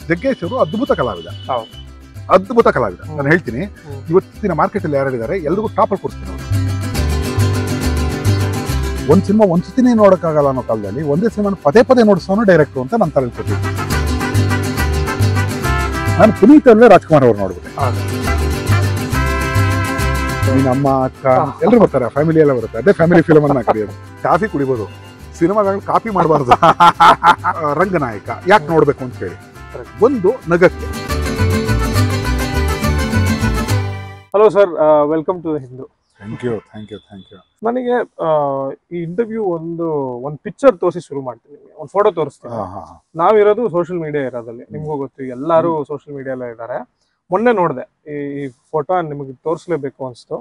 ಜಗ್ಗೇಶ್ ಅವರು ಅದ್ಭುತ ಕಲಾವಿದ ಹೌದು. ಅದ್ಭುತ ಕಲಾವಿದ ಹ್ಮ್. ನಾನು ಹೇಳ್ತೀನಿ ಹ್ಮ್. ಇವತ್ತಿನ ಮಾರ್ಕೆಟ್ ಅಲ್ಲಿ ಯಾರಿದ್ದಾರೆ ಎಲ್ರಿಗೂ ಟಾಪರ್ ಕೊಡ್ತೀನಿ ಅವ್ರು ಒಂದ್ ಸಿನಿಮಾ ಒಂದ್ ಸತಿನೇ ನೋಡಕ್ಕಾಗಲ್ಲ ಅನ್ನೋ ಕಾಲದಲ್ಲಿ ಒಂದೇ ಸಿನಿಮಾ ಪದೇ ಪದೇ ನೋಡಿಸೋನು ಡೈರೆಕ್ಟರ್ ಅಂತ ನಾನು ತಲೆ ಕೊಟ್ಟಿದ್ದೆ ನಾನು ಪುನೀತ್ ಅಲ್ಲೇ ರಾಜ್ಕುಮಾರ್ ಅವ್ರು ನೋಡ್ಬಿಟ್ಟೆ ಹೌದು. ನೀನ್ ಅಮ್ಮ ಅಕ್ಕ ಎಲ್ಲರೂ ಬರ್ತಾರೆ ಫ್ಯಾಮಿಲಿ ಎಲ್ಲ ಬರುತ್ತೆ ಅದೇ ಫ್ಯಾಮಿಲಿ ಫಿಲ್ಮ್ ಅನ್ನ ಕರೆಯೋದು ಕಾಫಿ ಕುಡಿಬೋದು ಸಿನಿಮಾಗಳು ಕಾಪಿ ಮಾಡಬಾರ್ದು ರಂಗನಾಯಕ ಯಾಕೆ ನೋಡ್ಬೇಕು ಅಂತ ಹೇಳಿ Correct. ಒಂದು ನಗಕ್ಕೆ hello sir welcome to Hindu thank you thank you thank you ನನಗೆ ಆ, ಈ ಇಂಟರ್ವ್ಯೂ ಒಂದು ಒಂದು ಪಿಕ್ಚರ್ ತೋರಿಸಿ ಶುರು ಮಾಡ್ತೀನಿ ನಿಮಗೆ ಒಂದು ಫೋಟೋ ತೋರಿಸ್ತೀನಿ ಹಾ ಹಾ ನಾವಿರೋದು ಸೋಷಿಯಲ್ ಮೀಡಿಯಾ ಇರೋದಲ್ಲಿ ನಿಮ್ಗೂ ಗೊತ್ತು ಎಲ್ಲರೂ ಸೋಷಿಯಲ್ ಮೀಡಿಯಾ ಇದ್ದಾರೆ ಮೊನ್ನೆ ನೋಡಿದೆ ಈ ಫೋಟೋ ನಿಮಗೆ ತೋರಿಸ್ಲೇಬೇಕು ಅನ್ಸ್ತು